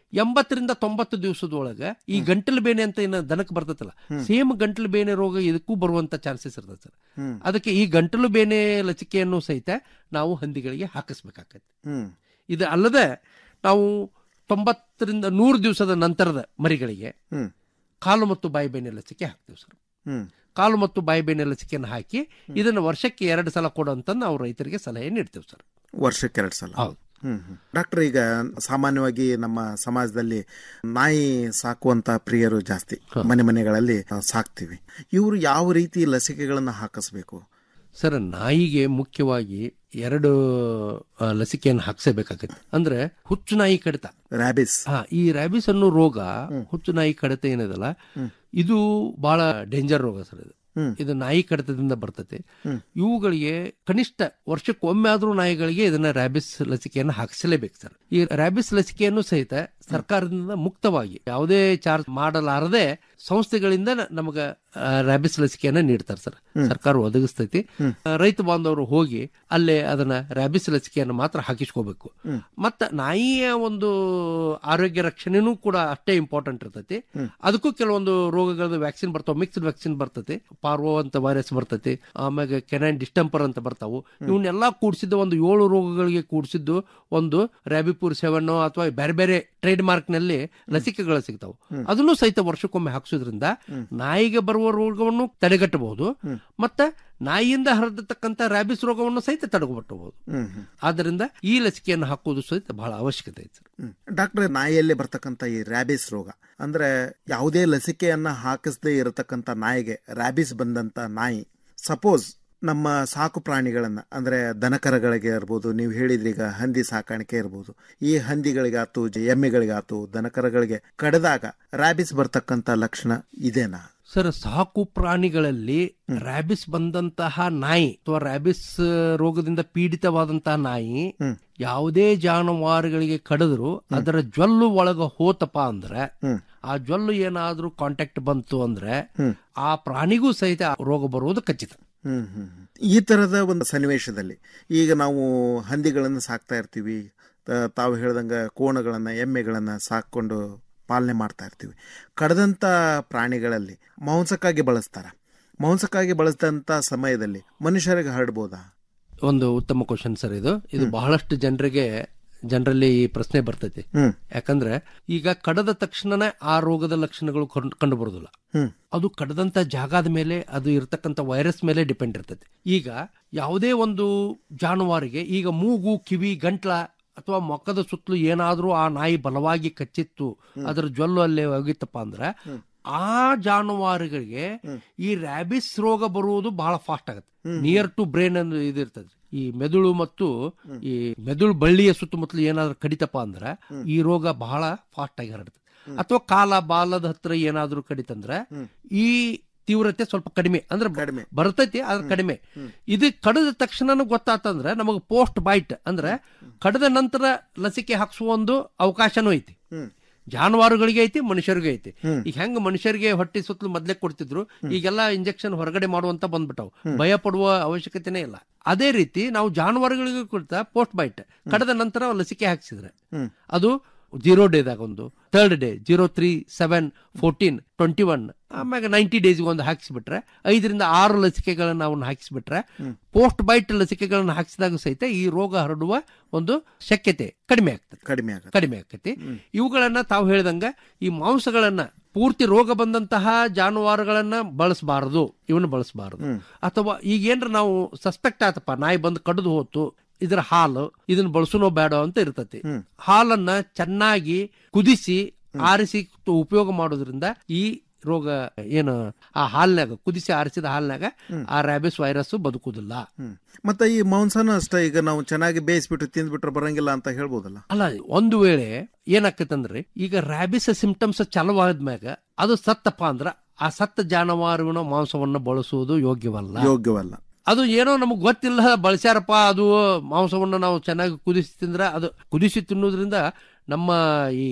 ಎಂಬತ್ತರಿಂದ ತೊಂಬತ್ತು ದಿವಸದೊಳಗೆ ಈ ಗಂಟಲು ಬೇನೆ ಅಂತ ಏನು ದನಕ್ಕೆ ಬರ್ತೈತಲ್ಲ ಸೇಮ್ ಗಂಟಲು ಬೇನೆ ರೋಗ ಇದಕ್ಕೂ ಬರುವಂತ ಚಾನ್ಸಸ್ ಇರ್ತದೆ ಸರ್ ಹ್ಮ್. ಅದಕ್ಕೆ ಈ ಗಂಟಲು ಬೇನೆ ಲಸಿಕೆಯನ್ನು ಸಹಿತ ನಾವು ಹಂದಿಗಳಿಗೆ ಹಾಕಿಸ್ಬೇಕಾಗತ್ತೆ ಹ್ಮ್ ಇದು ಅಲ್ಲದೆ ನಾವು ತೊಂಬತ್ತರಿಂದ ನೂರು ದಿವಸದ ನಂತರದ ಮರಿಗಳಿಗೆ ಹ್ಮ್. ಕಾಲು ಮತ್ತು ಬಾಯಿ ಬೇನೆ ಲಸಿಕೆ ಹಾಕ್ತೀವಿ ಸರ್ ಹ್ಮ್ ಕಾಲು ಮತ್ತು ಬಾಯಿ ಬೇನೆ ಲಸಿಕೆಯನ್ನು ಹಾಕಿ ಇದನ್ನು ವರ್ಷಕ್ಕೆ ಎರಡು ಸಲ ಕೊಡು ಅಂತ ನಾವು ರೈತರಿಗೆ ಸಲಹೆ ನೀಡ್ತೇವೆ ಸರ್ ವರ್ಷಕ್ಕೆ ಎರಡು ಸಲ ಹೌದು ಹ್ಮ್ ಹ್ಮ್. ಡಾಕ್ಟರ್ ಈಗ ಸಾಮಾನ್ಯವಾಗಿ ನಮ್ಮ ಸಮಾಜದಲ್ಲಿ ನಾಯಿ ಸಾಕುವಂತ ಪ್ರಿಯರು ಜಾಸ್ತಿ ಮನೆ ಮನೆಗಳಲ್ಲಿ ಆ, ಸಾಕ್ತಿವಿ ಇವರು ಯಾವ ರೀತಿ ಲಸಿಕೆಗಳನ್ನ ಹಾಕಿಸ್ಬೇಕು ಸರ್ ನಾಯಿಗೆ ಮುಖ್ಯವಾಗಿ ಎರಡು ಆ, ಲಸಿಕೆಯನ್ನು ಹಾಕ್ಸಬೇಕಾಗತ್ತೆ ಅಂದ್ರೆ ಹುಚ್ಚು ನಾಯಿ ಕಡಿತ ರ್ಯಾಬಿಸ್ ಹಾ ಈ ರ್ಯಾಬಿಸ್ ಅನ್ನೋ ರೋಗ ಹುಚ್ಚು ನಾಯಿ ಕಡಿತ ಏನಿದಲ್ಲ ಇದು ಬಹಳ ಡೇಂಜರ್ ರೋಗ ಸರ್ ಇದು ಇದು ನಾಯಿ ಕಡಿತದಿಂದ ಬರ್ತದೆ ಇವುಗಳಿಗೆ ಕನಿಷ್ಠ ವರ್ಷಕ್ಕೊಮ್ಮೆ ಆದ್ರೂ ನಾಯಿಗಳಿಗೆ ಇದನ್ನ ರ್ಯಾಬಿಸ್ ಲಸಿಕೆಯನ್ನು ಹಾಕಿಸಲೇಬೇಕು ಸರ್ ಈ ರ್ಯಾಬಿಸ್ ಲಸಿಕೆಯನ್ನು ಸಹಿತ ಸರ್ಕಾರದಿಂದ ಮುಕ್ತವಾಗಿ ಯಾವುದೇ ಚಾರ್ಜ್ ಮಾಡಲಾರದೆ ಸಂಸ್ಥೆಗಳಿಂದ ನ- ನಮಗ ಆ, ರ್ಯಾಬಿಸ್ ಲಸಿಕೆಯನ್ನ ನೀಡ್ತಾರೆ ಸರ್ ಸರ್ಕಾರ ಒದಗಿಸ್ತೈತಿ ಆ, ರೈತ ಬಾಂಧವರು ಹೋಗಿ ಅಲ್ಲೇ ಅದನ್ನ ರ್ಯಾಬಿಸ್ ಲಸಿಕೆಯನ್ನು ಮಾತ್ರ ಹಾಕಿಸ್ಕೋಬೇಕು ಮತ್ತ ನಾಯಿಯ ಒಂದು ಆರೋಗ್ಯ ರಕ್ಷಣೆನೂ ಕೂಡ ಅಷ್ಟೇ ಇಂಪಾರ್ಟೆಂಟ್ ಇರ್ತೈತಿ ಅದಕ್ಕೂ ಕೆಲವೊಂದು ರೋಗಗಳದ ವ್ಯಾಕ್ಸಿನ್ ಬರ್ತಾವ ಮಿಕ್ಸ್ಡ್ ವ್ಯಾಕ್ಸಿನ್ ಬರ್ತೈತಿ ಪಾರ್ವೋ ಅಂತ ವೈರಸ್ ಬರ್ತೈತಿ ಆಮ್ಯಾಗ ಕೆನೈನ್ ಡಿಸ್ಟೆಂಪರ್ ಅಂತ ಬರ್ತಾವು ಇವನ್ನೆಲ್ಲಾ ಕೂಡಿಸಿದ್ದು ಒಂದು ಏಳು ರೋಗಗಳಿಗೆ ಕೂಡಿಸಿದ್ದು ಒಂದು ರ್ಯಾಬಿಪುರ್ ಸೆವೆನ್ ಅಥವಾ ಬೇರೆ ಬೇರೆ ಟ್ರೇಡ್ ಮಾರ್ಕ್ ನಲ್ಲಿ ಲಸಿಕೆಗಳು ಸಿಗ್ತಾವು ಅದನ್ನು ಸಹಿತ ವರ್ಷಕ್ಕೊಮ್ಮೆ ಹಾಕ್ಸೋದ್ರಿಂದ ನಾಯಿಗೆ ಬರುವ ರೋಗವನ್ನು ತಡೆಗಟ್ಟಬಹುದು ಮತ್ತೆ ನಾಯಿಯಿಂದ ಹರಡತಕ್ಕಂತ ರ್ಯಾಬಿಸ್ ರೋಗವನ್ನು ಸಹಿತ ತಡೆಗಟ್ಟಬಹುದು ಹ್ಮ್ ಹ್ಮ್. ಆದ್ದರಿಂದ ಈ ಲಸಿಕೆಯನ್ನು ಹಾಕುವುದು ಸಹಿತ ಬಹಳ ಅವಶ್ಯಕತೆ ಐತೆ ಸರ್ ಹ್ಮ್. ಡಾಕ್ಟ್ರೆ ನಾಯಿಯಲ್ಲಿ ಬರ್ತಕ್ಕಂಥ ಈ ರ್ಯಾಬಿಸ್ ರೋಗ ಅಂದ್ರೆ ಯಾವುದೇ ಲಸಿಕೆಯನ್ನ ಹಾಕಿಸದೇ ಇರತಕ್ಕಂಥ ನಾಯಿಗೆ ರ್ಯಾಬಿಸ್ ಬಂದಂತ ನಾಯಿ ಸಪೋಸ್ ನಮ್ಮ ಸಾಕು ಪ್ರಾಣಿಗಳನ್ನ ಅಂದ್ರೆ ದನಕರಗಳಿಗೆ ಇರ್ಬೋದು ನೀವು ಹೇಳಿದ್ರಿ ಈಗ ಹಂದಿ ಸಾಕಾಣಿಕೆ ಇರ್ಬೋದು ಈ ಹಂದಿಗಳಿಗಾತು ಜ- ಎಮ್ಮೆಗಳಿಗಾತು ದನಕರಗಳಿಗೆ ಕಡಿದಾಗ ರ್ಯಾಬಿಸ್ ಬರ್ತಕ್ಕಂಥ ಲಕ್ಷಣ ಇದೇನಾ ಸರ್ ಸಾಕು ಪ್ರಾಣಿಗಳಲ್ಲಿ ರ್ಯಾಬಿಸ್ ಬಂದಂತಹ ನಾಯಿ ಅಥವಾ ರ್ಯಾಬಿಸ್ ರೋಗದಿಂದ ಪೀಡಿತವಾದಂತಹ ನಾಯಿ ಯಾವುದೇ ಜಾನುವಾರುಗಳಿಗೆ ಕಡಿದ್ರು ಅದರ ಜ್ವಲ್ಲು ಒಳಗ ಹೋತಪ್ಪ ಅಂದ್ರೆ ಆ ಜ್ವಲ್ಲು ಏನಾದ್ರೂ ಕಾಂಟ್ಯಾಕ್ಟ್ ಬಂತು ಅಂದ್ರೆ ಆ ಪ್ರಾಣಿಗೂ ಸಹಿತ ಆ ರೋಗ ಬರುವುದು ಖಚಿತ ಹ್ಮ್ ಹ್ಮ್ ಹ್ಮ್. ಈ ತರದ ಒಂದು ಸನ್ನಿವೇಶದಲ್ಲಿ ಈಗ ನಾವು ಹಂದಿಗಳನ್ನು ಸಾಕ್ತಾ ಇರ್ತೀವಿ ತ- ತಾವು ಹೇಳ್ದಂಗ ಕೋಣಗಳನ್ನ ಎಮ್ಮೆಗಳನ್ನ ಸಾಕೊಂಡು ಪಾಲನೆ ಮಾಡ್ತಾ ಇರ್ತೀವಿ ಕಡದಂತ ಪ್ರಾಣಿಗಳಲ್ಲಿ ಮಾಂಸಕ್ಕಾಗಿ ಬಳಸ್ತಾರ ಮಾಂಸಕ್ಕಾಗಿ ಬಳಸಿದಂತ ಸಮಯದಲ್ಲಿ ಮನುಷ್ಯರಿಗೆ ಹರಡ್ಬೋದಾ ಒಂದು ಉತ್ತಮ ಕ್ವಶನ್ ಸರ್ ಇದು ಇದು ಬಹಳಷ್ಟು ಜನರಿಗೆ ಜನರಲ್ಲಿ ಈ ಪ್ರಶ್ನೆ ಬರ್ತೈತಿ ಹ್ಮ್. ಯಾಕಂದ್ರೆ ಈಗ ಕಡದ ತಕ್ಷಣನೇ ಆ ರೋಗದ ಲಕ್ಷಣಗಳು ಕಂಡು- ಕಂಡು ಬರುದಿಲ್ಲ ಹ್ಮ್. ಅದು ಕಡದಂತ ಜಾಗದ ಮೇಲೆ ಅದು ಇರತಕ್ಕಂತ ವೈರಸ್ ಮೇಲೆ ಡಿಪೆಂಡ್ ಇರ್ತೈತಿ ಈಗ ಯಾವುದೇ ಒಂದು ಜಾನುವಾರಿಗೆ ಈಗ ಮೂಗು ಕಿವಿ ಗಂಟ್ಲ ಅಥವಾ ಮೊಕ್ಕದ ಸುತ್ತಲೂ ಏನಾದ್ರೂ ಆ ನಾಯಿ ಬಲವಾಗಿ ಕಚ್ಚಿತ್ತು ಅದರ ಜ್ವಲ್ಲು ಅಲ್ಲೇ ಹೋಗಿತ್ತಪ್ಪ ಅಂದ್ರೆ ಆ ಜಾನುವಾರುಗಳಿಗೆ ಈ ರ್ಯಾಬಿಸ್ ರೋಗ ಬರುವುದು ಬಹಳ ಫಾಸ್ಟ್ ಆಗುತ್ತೆ ನಿಯರ್ ಟು ಬ್ರೈನ್ ಅನ್ನೋ ಇದಿರ್ತದೆ ಈ ಮೆದುಳು ಮತ್ತು ಈ ಮೆದುಳು ಬಳ್ಳಿಯ ಸುತ್ತಮುತ್ತಲು ಏನಾದ್ರೂ ಕಡಿತಪ್ಪ ಅಂದ್ರೆ ಈ ರೋಗ ಬಹಳ ಫಾಸ್ಟ್ ಆಗಿ ಹರಡುತ್ತೆ ಅಥವಾ ಕಾಲ ಬಾಲದ ಹತ್ರ ಏನಾದ್ರೂ ಕಡಿತಂದ್ರೆ ಈ ತೀವ್ರತೆ ಸ್ವಲ್ಪ ಕಡಿಮೆ ಅಂದ್ರೆ ಬರ್ತೈತಿ ಆದ್ರೆ ಕಡಿಮೆ ಇದು ಕಡಿದ ತಕ್ಷಣ ಗೊತ್ತಾತಂದ್ರೆ ನಮಗೆ ಪೋಸ್ಟ್ ಬೈಟ್ ಅಂದ್ರೆ ಕಡಿದ ನಂತರ ಲಸಿಕೆ ಹಾಕ್ಸುವ ಒಂದು ಅವಕಾಶನೂ ಐತಿ ಜಾನುವಾರುಗಳಿಗೆ ಐತಿ ಮನುಷ್ಯರಿಗೆ ಐತಿ ಈಗ ಹೆಂಗ್ ಮನುಷ್ಯರಿಗೆ ಹೊಟ್ಟೆ ಸುತ್ತಲೂ ಮೊದ್ಲೇ ಕೊಡ್ತಿದ್ರು ಈಗೆಲ್ಲ ಇಂಜೆಕ್ಷನ್ ಹೊರಗಡೆ ಮಾಡುವಂತ ಬಂದ್ಬಿಟ್ಟವು ಭಯ ಪಡುವ ಅವಶ್ಯಕತೆನೇ ಇಲ್ಲ ಅದೇ ರೀತಿ ನಾವು ಜಾನುವಾರುಗಳಿಗೆ ಕೊಡ್ತಾ ಪೋಸ್ಟ್ ಬೈಟ್ ಕಡದ ನಂತರ ಲಸಿಕೆ ಹಾಕ್ಸಿದ್ರೆ ಅದು ಜೀರೋ ಡೇದಾಗ ಒಂದು third day zero three seven fourteen twenty one ಆಮ್ಯಾಗ ನೈಂಟಿ ಡೇಸ್ಗೆ ಒಂದು ಹಾಕಿಸ್ಬಿಟ್ರೆ ಐದರಿಂದ ಆರು ಲಸಿಕೆಗಳನ್ನ ಅವನ್ನ ಹಾಕಿಸ್ಬಿಟ್ರೆ ಪೋಸ್ಟ್ ಬೈಟ್ ಲಸಿಕೆಗಳನ್ನ ಹಾಕಿಸಿದಾಗ ಸಹಿತ ಈ ರೋಗ ಹರಡುವ ಒಂದು ಶಕ್ಯತೆ ಕಡಿಮೆ ಆಗ್ತದೆ ಕಡಿಮೆ ಆಗುತ್ತೆ ಕಡಿಮೆ ಆಕತಿ ಇವುಗಳನ್ನ ತಾವು ಹೇಳ್ದಂಗ ಈ ಮಾಂಸಗಳನ್ನ ಪೂರ್ತಿ ರೋಗ ಬಂದಂತಹ ಜಾನುವಾರುಗಳನ್ನ ಬಳಸಬಾರದು ಇವನ್ನ ಬಳಸಬಾರದು ಅಥವಾ ಈಗ ಏನ್ರ ನಾವು ಸಸ್ಪೆಕ್ಟ್ ಆತಪ್ಪ ನಾಯಿ ಬಂದು ಕಡಿದು ಹೋತು ಇದರ ಹಾಲು ಇದನ್ನ ಬಳಸುನೋ ಬೇಡ ಅಂತ ಇರ್ತತಿ ಹಾಲನ್ನ ಚೆನ್ನಾಗಿ ಕುದಿಸಿ ಆರಿಸಿ ತು- ಉಪಯೋಗ ಮಾಡೋದ್ರಿಂದ ಈ ರೋಗ ಏನು ಆ ಹಾಲ್ನಾಗ ಕುದಿಸಿ ಆರಿಸಿದ ಹಾಲ್ನಾಗ ಆ ರ್ಯಾಬಿಸ್ ವೈರಸ್ ಬದುಕುದಿಲ್ಲ ಮತ್ತೆ ಈ ಮಾಂಸನೂ ಅಷ್ಟೇ ಈಗ ನಾವು ಚೆನ್ನಾಗಿ ಬೇಯಿಸ್ಬಿಟ್ಟು ತಿಂದ್ಬಿಟ್ರೆ ಬರಂಗಿಲ್ಲ ಅಂತ ಹೇಳ್ಬೋದಲ್ಲ ಅಲ್ಲ ಒಂದು ವೇಳೆ ಏನಾಕತ್ತಂದ್ರೆ ಈಗ ರ್ಯಾಬಿಸ್ ಸಿಂಪ್ಟಮ್ಸ್ ಚಾಲುವಾದ್ಮ್ಯಾಗ ಅದು ಸತ್ತಪ್ಪ ಅಂದ್ರ ಆ ಸತ್ತ ಜಾನುವಾರುವಿನ ಮಾಂಸವನ್ನ ಬಳಸುವುದು ಯೋಗ್ಯವಲ್ಲ ಯೋಗ್ಯವಲ್ಲ ಅದು ಏನೋ ನಮಗ್ ಗೊತ್ತಿಲ್ಲ ಬಳಸ್ಯಾರಪ್ಪ ಅದು ಮಾಂಸವನ್ನ ನಾವು ಚೆನ್ನಾಗಿ ಕುದಿಸಿ ತಿಂದ್ರೆ ಅದು ಕುದಿಸಿ ತಿನ್ನೋದ್ರಿಂದ ನಮ್ಮ ಈ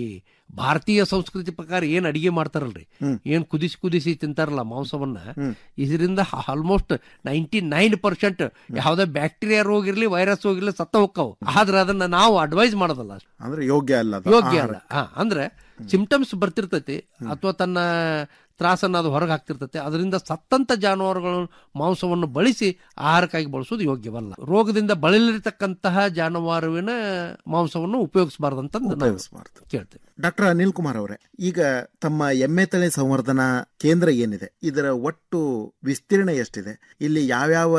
ಭಾರತೀಯ ಸಂಸ್ಕೃತಿ ಪ್ರಕಾರ ಏನ್ ಅಡಿಗೆ ಮಾಡ್ತಾರಲ್ರಿ ಏನ್ ಕುದಿಸಿ ಕುದಿಸಿ ತಿಂತಾರಲ್ಲ ಮಾಂಸವನ್ನ ಇದರಿಂದ ಆಲ್ಮೋಸ್ಟ್ ನೈಂಟಿ ನೈನ್ ಪರ್ಸೆಂಟ್ ಯಾವ್ದೇ ಬ್ಯಾಕ್ಟೀರಿಯಾ ರೋಗ ಇರ್ಲಿ ವೈರಸ್ ಹೋಗಿರ್ಲಿ ಸತ್ತ ಹೋಗ್ತಾವ ಆದ್ರೆ ಅದನ್ನ ನಾವು ಅಡ್ವೈಸ್ ಮಾಡೋದಲ್ಲ ಅಷ್ಟೇ. ಅಂದ್ರೆ ಯೋಗ್ಯ ಅಲ್ಲ ಅದು. ಯೋಗ್ಯ ಆಹಾರ. ಅಲ್ಲ ಹಾ ಅಂದ್ರೆ ಸಿಂಪ್ಟಮ್ಸ್ ಬರ್ತಿರ್ತೈತಿ ಅಥವಾ ತನ್ನ ತ್ರಾಸನ್ನ ಅದು ಹೊರಗೆ ಹಾಕ್ತಿರ್ತೈತಿ ಅದರಿಂದ ಸತ್ತಂತ ಜಾನುವಾರುಗಳ ಮಾಂಸವನ್ನು ಬಳಸಿ ಆಹಾರಕ್ಕಾಗಿ ಬಳಸೋದು ಯೋಗ್ಯವಲ್ಲ ರೋಗದಿಂದ ಬಳಲಿರ್ತಕ್ಕಂತಹ ಜಾನುವಾರುವಿನ ಮಾಂಸವನ್ನು ಉಪಯೋಗಿಸಬಾರ್ದಂತ ಉಪಯೋಗಿಸ್ಬಾರ್ದು. ಕೇಳ್ತೇವೆ ಡಾಕ್ಟರ್ ಅನಿಲ್ ಕುಮಾರ್ ಅವರೇ ಈಗ ತಮ್ಮ ಎಮ್ಮೆ ತಳಿ ಸಂವರ್ಧನಾ ಕೇಂದ್ರ ಏನಿದೆ ಇದರ ಒಟ್ಟು ವಿಸ್ತೀರ್ಣ ಎಷ್ಟಿದೆ ಇಲ್ಲಿ ಯಾವ್ಯಾವ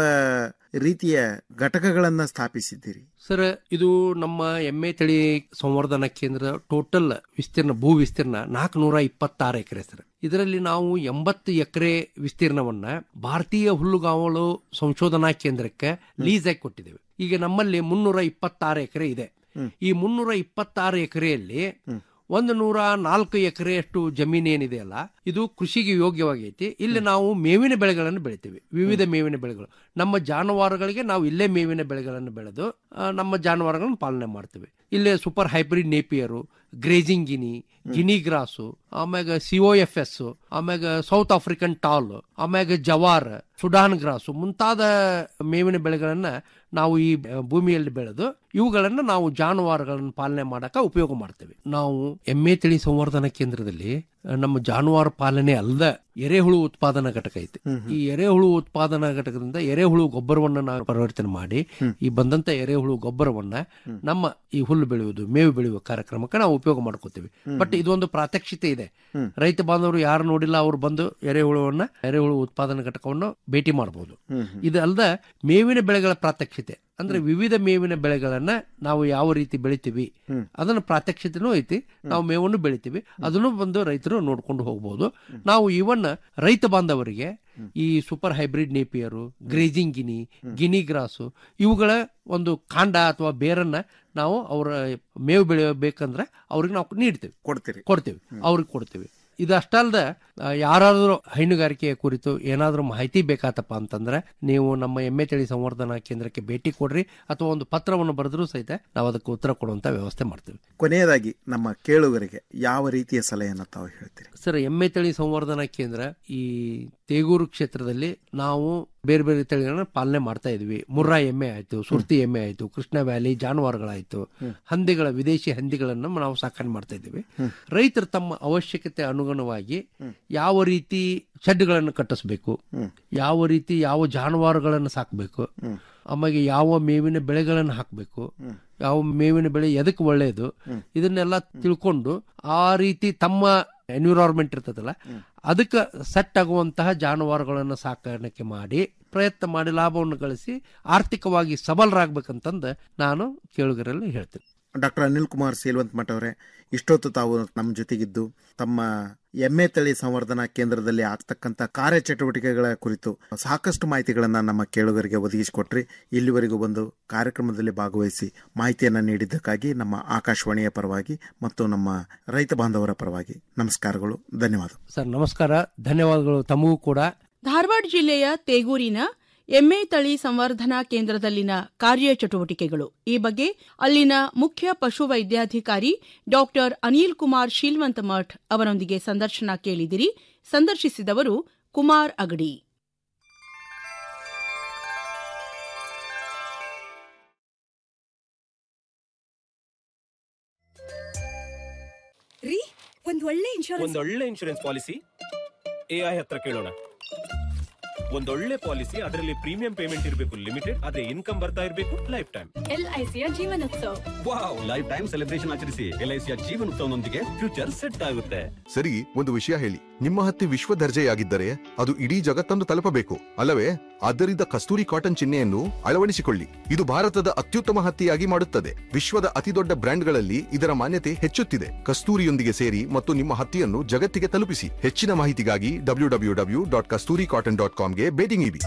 ರೀತಿಯ ಘಟಕಗಳನ್ನ ಸ್ಥಾಪಿಸಿದ್ದೀರಿ ಸರ್ ಇದು ನಮ್ಮ ಎಮ್ಮೆ ತಳಿ ಸಂವರ್ಧನಾ ಕೇಂದ್ರ ಟೋಟಲ್ ವಿಸ್ತೀರ್ಣ ಭೂ ವಿಸ್ತೀರ್ಣ ನಾಲ್ಕುನೂರ ಇಪ್ಪತ್ತಾರು ಎಕರೆ ಸರ್ ಇದರಲ್ಲಿ ನಾವು ಎಂಬತ್ತು ಎಕರೆ ವಿಸ್ತೀರ್ಣವನ್ನ ಭಾರತೀಯ ಹುಲ್ಲುಗಾವಲು ಸಂಶೋಧನಾ ಕೇಂದ್ರಕ್ಕೆ ಲೀಸ್ ಆಗಿ ಕೊಟ್ಟಿದ್ದೇವೆ ಈಗ ನಮ್ಮಲ್ಲಿ ಮುನ್ನೂರ ಇಪ್ಪತ್ತಾರು ಎಕರೆ ಇದೆ ಈ ಮುನ್ನೂರ ಇಪ್ಪತ್ತಾರು ಎಕರೆಯಲ್ಲಿ ಒಂದು ನೂರ ನಾಲ್ಕು ಎಕರೆಯಷ್ಟು ಜಮೀನು ಏನಿದೆ ಅಲ್ಲ ಇದು ಕೃಷಿಗೆ ಯೋಗ್ಯವಾಗೈತಿ ಇಲ್ಲಿ ನಾವು ಮೇವಿನ ಬೆಳೆಗಳನ್ನು ಬೆಳಿತೀವಿ ವಿವಿಧ ಮೇವಿನ ಬೆಳೆಗಳು ನಮ್ಮ ಜಾನುವಾರುಗಳಿಗೆ ನಾವು ಇಲ್ಲೇ ಮೇವಿನ ಬೆಳೆಗಳನ್ನು ಬೆಳೆದು ಆ, ನಮ್ಮ ಜಾನುವಾರುಗಳನ್ನು ಪಾಲನೆ ಮಾಡ್ತೀವಿ ಇಲ್ಲೇ super hybrid Napier grazing guinea guinea grass ಆಮ್ಯಾಗ ಸಿಒ ಎಫ್ ಎಸ್ ಆಮ್ಯಾಗ ಸೌತ್ ಆಫ್ರಿಕನ್ ಟಾಲ್ ಆಮ್ಯಾಗ ಜವಾರ್ ಸುಡಾನ್ ಗ್ರಾಸು ಮುಂತಾದ ಮೇವಿನ ಬೆಳೆಗಳನ್ನ ನಾವು ಈ ಭೂಮಿಯಲ್ಲಿ ಬೆಳೆದು ಇವುಗಳನ್ನ ನಾವು ಜಾನುವಾರುಗಳನ್ನು ಪಾಲನೆ ಮಾಡಕ ಉಪಯೋಗ ಮಾಡ್ತೇವೆ ನಾವು ಎಮ್ಮೆ ತಳಿ ಸಂವರ್ಧನಾ ಕೇಂದ್ರದಲ್ಲಿ ಆ, ನಮ್ಮ ಜಾನುವಾರು ಪಾಲನೆ ಅಲ್ಲದ ಎರೆಹುಳು ಉತ್ಪಾದನಾ ಘಟಕ ಐತಿ ಈ ಎರೆಹುಳು ಉತ್ಪಾದನಾ ಘಟಕದಿಂದ ಎರೆಹುಳು ಗೊಬ್ಬರವನ್ನ ನಾವು ಪರಿವರ್ತನೆ ಮಾಡಿ ಈ ಬಂದಂತ ಎರೆಹುಳು ಗೊಬ್ಬರವನ್ನ ನಮ್ಮ ಈ ಹುಲ್ಲು ಬೆಳೆಯುವುದು ಮೇವು ಬೆಳೆಯುವ ಕಾರ್ಯಕ್ರಮಕ್ಕೆ ನಾವು ಉಪಯೋಗ ಮಾಡ್ಕೋತೀವಿ ಬಟ್ ಇದೊಂದು ಪ್ರಾತ್ಯಕ್ಷಿತೆ ಇದೆ ರೈತ ಬಾಂಧವರು ಯಾರು ನೋಡಿಲ್ಲ ಅವ್ರು ಬಂದು ಎರೆಹುಳುವನ್ನ ಎರೆಹುಳು ಉತ್ಪಾದನಾ ಘಟಕವನ್ನು ಭೇಟಿ ಮಾಡಬಹುದು ಇದು ಅಲ್ಲದ ಮೇವಿನ ಬೆಳೆಗಳ ಪ್ರಾತ್ಯಕ್ಷಿತೆ ಅಂದ್ರೆ ವಿವಿಧ ಮೇವಿನ ಬೆಳೆಗಳನ್ನ ನಾವು ಯಾವ ರೀತಿ ಬೆಳಿತೀವಿ ಅದನ್ನ ಪ್ರಾತ್ಯಕ್ಷಿತೆನೂ ಐತಿ ನಾವು ಮೇವನ್ನು ಬೆಳಿತೀವಿ ಅದನ್ನು ಬಂದು ರೈತರು ನೋಡ್ಕೊಂಡು ಹೋಗ್ಬೋದು ನಾವು ಇವನ್ ರೈತ ಬಾಂಧವರಿಗೆ ಈ super hybrid Napier grazing guinea guinea grass ಇವುಗಳ ಒಂದು ಕಾಂಡ ಅಥವಾ ಬೇರನ್ನ ನಾವು ಅವರ ಮೇವು ಬೆಳೆಯಬೇಕಂದ್ರೆ ಅವ್ರಿಗೆ ನಾವು ನೀಡ್ತೇವೆ ಕೊಡ್ತೀರಿ ಕೊಡ್ತೇವೆ ಅವ್ರಿಗೆ ಕೊಡ್ತೇವೆ ಇದು ಅಷ್ಟಲ್ದ ಯಾರಾದರೂ ಹೈನುಗಾರಿಕೆಯ ಕುರಿತು ಏನಾದರೂ ಮಾಹಿತಿ ಬೇಕಾತಪ್ಪ ಅಂತಂದ್ರೆ ನೀವು ನಮ್ಮ ಎಮ್ಮೆ ತಳಿ ಸಂವರ್ಧನಾ ಕೇಂದ್ರಕ್ಕೆ ಭೇಟಿ ಕೊಡ್ರಿ ಅಥವಾ ಒಂದು ಪತ್ರವನ್ನು ಬರೆದ್ರೂ ಸಹಿತ ನಾವು ಅದಕ್ಕೆ ಉತ್ತರ ಕೊಡುವಂತ ವ್ಯವಸ್ಥೆ ಮಾಡ್ತೇವೆ ಕೊನೆಯದಾಗಿ ನಮ್ಮ ಕೇಳುಗರಿಗೆ ಯಾವ ರೀತಿಯ ಸಲಹೆಯನ್ನು ತಾವು ಹೇಳ್ತೀರಿ ಸರ್ ಎಮ್ಮೆ ತಳಿ ಸಂವರ್ಧನಾ ಕೇಂದ್ರ ಈ ತೇಗೂರು ಕ್ಷೇತ್ರದಲ್ಲಿ ನಾವು ಬೇರೆ ಬೇರೆ ತಳಿಗಳನ್ನ ಪಾಲನೆ ಮಾಡ್ತಾ ಇದ್ವಿ ಮುರ್ರಾ ಎಮ್ಮೆ ಆಯ್ತು ಸುರ್ತಿ ಎಮ್ಮೆ ಆಯ್ತು ಕೃಷ್ಣ ವ್ಯಾಲಿ ಜಾನುವಾರುಗಳಾಯ್ತು ಹಂದಿಗಳ ವಿದೇಶಿ ಹಂದಿಗಳನ್ನು ನಾವು ಸಾಕಣೆ ಮಾಡ್ತಾ ಇದ್ದೀವಿ ರೈತರು ತಮ್ಮ ಅವಶ್ಯಕತೆ ಅನುಗುಣವಾಗಿ ಯಾವ ರೀತಿ ಶೆಡ್ಗಳನ್ನು ಕಟ್ಟಿಸ್ಬೇಕು ಯಾವ ರೀತಿ ಯಾವ ಜಾನುವಾರುಗಳನ್ನು ಸಾಕಬೇಕು ಆಮೇಲೆ ಯಾವ ಮೇವಿನ ಬೆಳೆಗಳನ್ನು ಹಾಕಬೇಕು ಯಾವ ಮೇವಿನ ಬೆಳೆ ಎದಕ್ಕೆ ಒಳ್ಳೆಯದು ಇದನ್ನೆಲ್ಲ ತಿಳ್ಕೊಂಡು ಆ ರೀತಿ ತಮ್ಮ ಎನ್ವಿರಾನ್ಮೆಂಟ್ ಇರ್ತದಲ್ಲ ಅದಕ್ಕೆ ಸೆಟ್ ಆಗುವಂತಹ ಜಾನುವಾರುಗಳನ್ನು ಸಾಕಾಣಿಕೆ ಮಾಡಿ ಪ್ರಯತ್ನ ಮಾಡಿ ಲಾಭವನ್ನು ಗಳಿಸಿ ಆರ್ಥಿಕವಾಗಿ ಸಬಲರಾಗಬೇಕಂತಂದು ನಾನು ಕೇಳುಗರಲ್ಲಿ ಹೇಳ್ತೇನೆ ಡಾಕ್ಟರ್ ಅನಿಲ್ ಕುಮಾರ್ ಸೇಲ್ವಂತ್ ಮಠ ಅವರೇ ಇಷ್ಟೊತ್ತು ತಾವು ನಮ್ಮ ಜೊತೆಗಿದ್ದು ತಮ್ಮ ಎಮ್ಮೆ ತಳಿ ಸಂವರ್ಧನಾ ಕೇಂದ್ರದಲ್ಲಿ ಆಗ್ತಕ್ಕಂಥ ಕಾರ್ಯಚಟುವಟಿಕೆಗಳ ಕುರಿತು ಸಾಕಷ್ಟು ಮಾಹಿತಿಗಳನ್ನು ನಮ್ಮ ಕೇಳುಗರಿಗೆ ಒದಗಿಸಿಕೊಟ್ರಿ ಇಲ್ಲಿವರೆಗೂ ಬಂದು ಕಾರ್ಯಕ್ರಮದಲ್ಲಿ ಭಾಗವಹಿಸಿ ಮಾಹಿತಿಯನ್ನು ನೀಡಿದ್ದಕ್ಕಾಗಿ ನಮ್ಮ ಆಕಾಶವಾಣಿಯ ಪರವಾಗಿ ಮತ್ತು ನಮ್ಮ ರೈತ ಬಾಂಧವರ ಪರವಾಗಿ ನಮಸ್ಕಾರಗಳು ಧನ್ಯವಾದ ಸರ್ ನಮಸ್ಕಾರ ಧನ್ಯವಾದಗಳು ತಮಗೂ ಕೂಡ ಧಾರವಾಡ ಜಿಲ್ಲೆಯ ತೇಗೂರಿನ ಎಮ್ಮೆ ತಳಿ ಸಂವರ್ಧನಾ ಕೇಂದ್ರದಲ್ಲಿನ ಕಾರ್ಯಚಟುವಟಿಕೆಗಳು ಈ ಬಗ್ಗೆ ಅಲ್ಲಿನ ಮುಖ್ಯ ಪಶುವೈದ್ಯಾಧಿಕಾರಿ ಡಾಕ್ಟರ್ ಅನಿಲ್ ಕುಮಾರ್ ಶೀಲ್ವಂತ ಮಠ್ ಅವರೊಂದಿಗೆ ಸಂದರ್ಶನ ಕೇಳಿದಿರಿ ಸಂದರ್ಶಿಸಿದವರು ಕುಮಾರ್ ಅಗಡಿ ರೀ ಒಂದ್ ಒಳ್ಳೆ ಇನ್ಶೂರೆನ್ಸ್ ಒಂದೊಳ್ಳೆ ಇನ್ಶೂರೆನ್ಸ್ ಪಾಲಿಸಿ ಎ ಐ ಹತ್ರ ಕೇಳೋಣ ಒಂದೊಳ್ಳೆ ಪಾಲಿಸಿ ಅದರಲ್ಲಿ ಪ್ರೀಮಿಯಂ ಪೇಮೆಂಟ್ ಇರಬೇಕು ಲಿಮಿಟೆಡ್ ಅದೇ ಇನ್ಕಮ್ ಬರ್ತಾ ಇರಬೇಕು ಲೈಫ್ ಟೈಮ್ ಎಲ್ಐಸಿಯ Jeevan Utsav wow life time celebration ಆಚರಿಸಿ ಎಲ್ಐಸಿಯ ಜೀವನೋತ್ಸವನೊಂದಿಗೆ ಫ್ಯೂಚರ್ ಸೆಟ್ ಆಗುತ್ತೆ ಸರಿ ಒಂದು ವಿಷಯ ಹೇಳಿ ನಿಮ್ಮ ಹತ್ತಿ ವಿಶ್ವ ದರ್ಜೆಯಾಗಿದ್ದರೆ ಅದು ಇಡೀ ಜಗತ್ತನ್ನು ತಲುಪಬೇಕು ಅಲ್ಲವೇ ಆದ್ದರಿಂದ ಕಸ್ತೂರಿ ಕಾಟನ್ ಚಿಹ್ನೆಯನ್ನು ಅಳವಡಿಸಿಕೊಳ್ಳಿ ಇದು ಭಾರತದ ಅತ್ಯುತ್ತಮ ಹತ್ತಿಯಾಗಿ ಮಾಡುತ್ತದೆ ವಿಶ್ವದ ಅತಿದೊಡ್ಡ ಬ್ರ್ಯಾಂಡ್ಗಳಲ್ಲಿ ಇದರ ಮಾನ್ಯತೆ ಹೆಚ್ಚುತ್ತಿದೆ ಕಸ್ತೂರಿಯೊಂದಿಗೆ ಸೇರಿ ಮತ್ತು ನಿಮ್ಮ ಹತ್ತಿಯನ್ನು ಜಗತ್ತಿಗೆ ತಲುಪಿಸಿ ಹೆಚ್ಚಿನ ಮಾಹಿತಿಗಾಗಿ W W W dot Kasturi cotton dot ಕಾಮ್ಗೆ ಭೇಟಿ ನೀಡಿ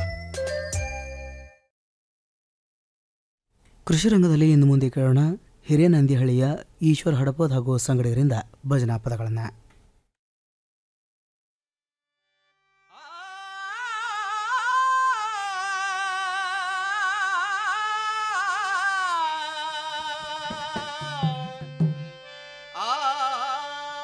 ಕೃಷಿ ರಂಗದಲ್ಲಿ ಇನ್ನು ಮುಂದೆ ಕೇಳೋಣ ಹಿರೇನಂದಿಹಳ್ಳಿಯ ಈಶ್ವರ್ ಹಡಪದ್ ಹಾಗೂ ಸಂಗಡಿಗರಿಂದ ಭಜನಾ ಪದಗಳನ್ನು ಆ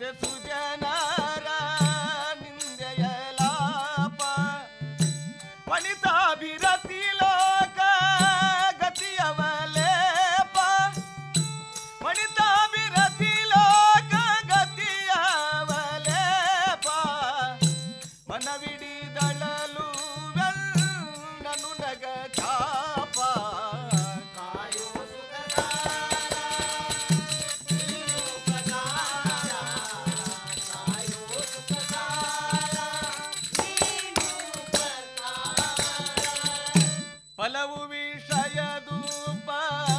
ಸುಜನರ ನಿಂದೆಯ ಲಾಪ ವನಿತಾಭಿರತಿ ಲೋಕ ಗತಿಯವಲೇಪ ವನಿತಾಭಿರತಿ ಲೋಕ ಗತಿಯವಲೇಪ ಮನವಿಡಿದಳಲು ನನು ನಗ ಚಾಪ ಕಾಯೋ ಫಲವು ವಿಷಯದೂಪ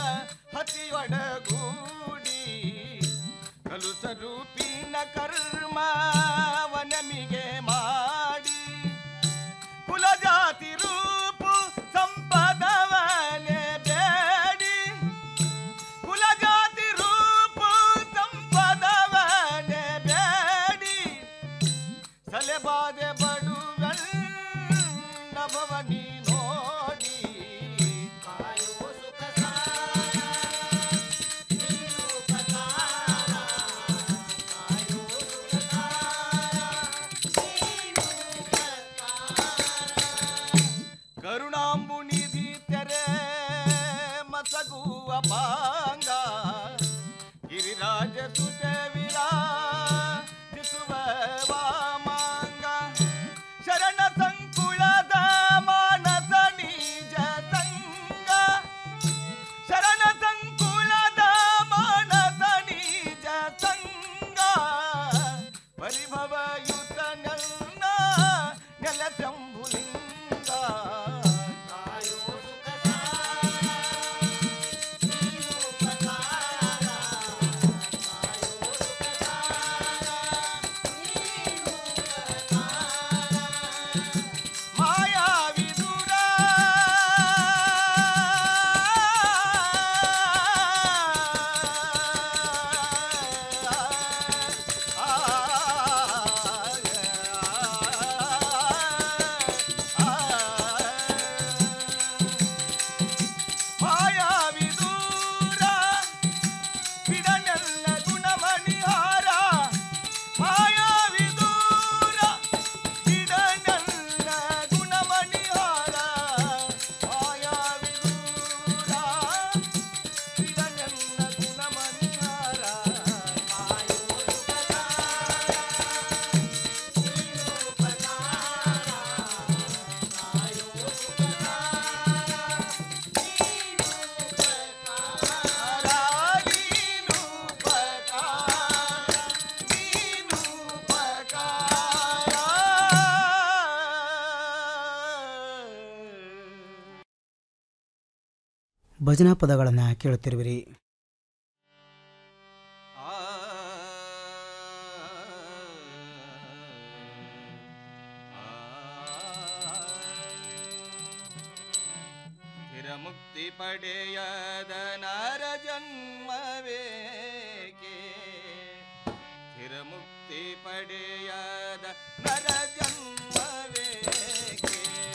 ಹತಿಯೊಡಗೂಡಿ ಕಲುಸ ರೂಪಿನ ಕರ್ಮ ವನಮಿಗೆ ಮಾಡಿ ಕುಲಜಾತಿ ರೂಪು ಸಂಪದವನೆ ಬೇಡಿ ಕುಲಜಾತಿ ರೂಪು ಸಂಪದವನೆ ಬೇಡಿ ಸಲೆಬಾದೆ ಬಡುವಲ್ ನಭವನಿ ನೋಡಿ ಕಾಯೋ ಸುಖ ಕರುಣಾಂಬು ನಿಧಿ ತೆರೆ ಮಸಗುವ ಪಾಂಗ ಗಿರಿರಾಜ ಸುತೆ ವಿರಾಜಿಸುವ ವಾಮಾಂಗ ಶರಣ ಸಂಕುಳದ ಮಾನಸ ನಿಜ ಸಂಗ ಶರಣ ಸಂಕುಳದ ಮಾನಸ ನಿಜ ಸಂಗ ಪರಿಭವಯುತ ನನ್ನ ನೆಲ ಶಂಭುಲಿಂಗ ಕಾಯೋ ಸುಖ ಮಾಯಾವಿದುರ ಮಾಯಾವಿದೂರ ಬಿಡನೆಲ್ಲ ಗುಣಮಣಿಹಾರ ಮಾಯಾವಿದೂರ ಬಿಡನೆಲ್ಲ ಗುಣಮಣಿಹಾರ ಮಾಯಾವಿದೂರ ಬಿಡನೆಲ್ಲ ಗುಣಮಣಿಹಾರ ಕಾಯೋ ಭಜನಾ ಪದಗಳನ್ನು ಕೇಳುತ್ತಿರುವಿರಿ ಸ್ಥಿರ ಮುಕ್ತಿ ಪಡೆಯದ ನರ ಜನ್ಮವೇಕೆ ಸ್ಥಿರ ಮುಕ್ತಿ ಪಡೆಯದ ನರ ಜನ್ಮವೇಕೆ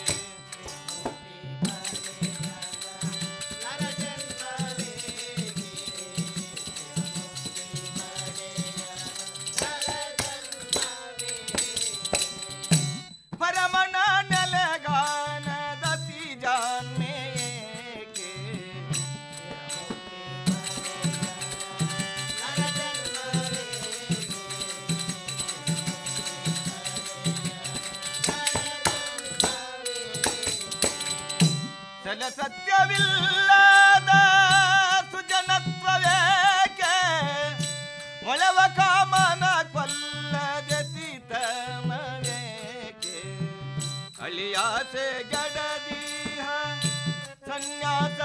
ಪರಮನ ನೆಲಗಾನದತಿ ಜಾನ್ಮೇಕೆ ಸಲ ಸತ್ಯವಿಲ್ಲದ ಸುಜನತ್ವವೇಕೆ ಮೊಳವ ಕಾಮನ ಕೊಲ್ಲದತಿತನವೇಕೆ ಅಳಿಯಾಸೆ ಗಡದೀಹ ಸನ್ಯಾಸ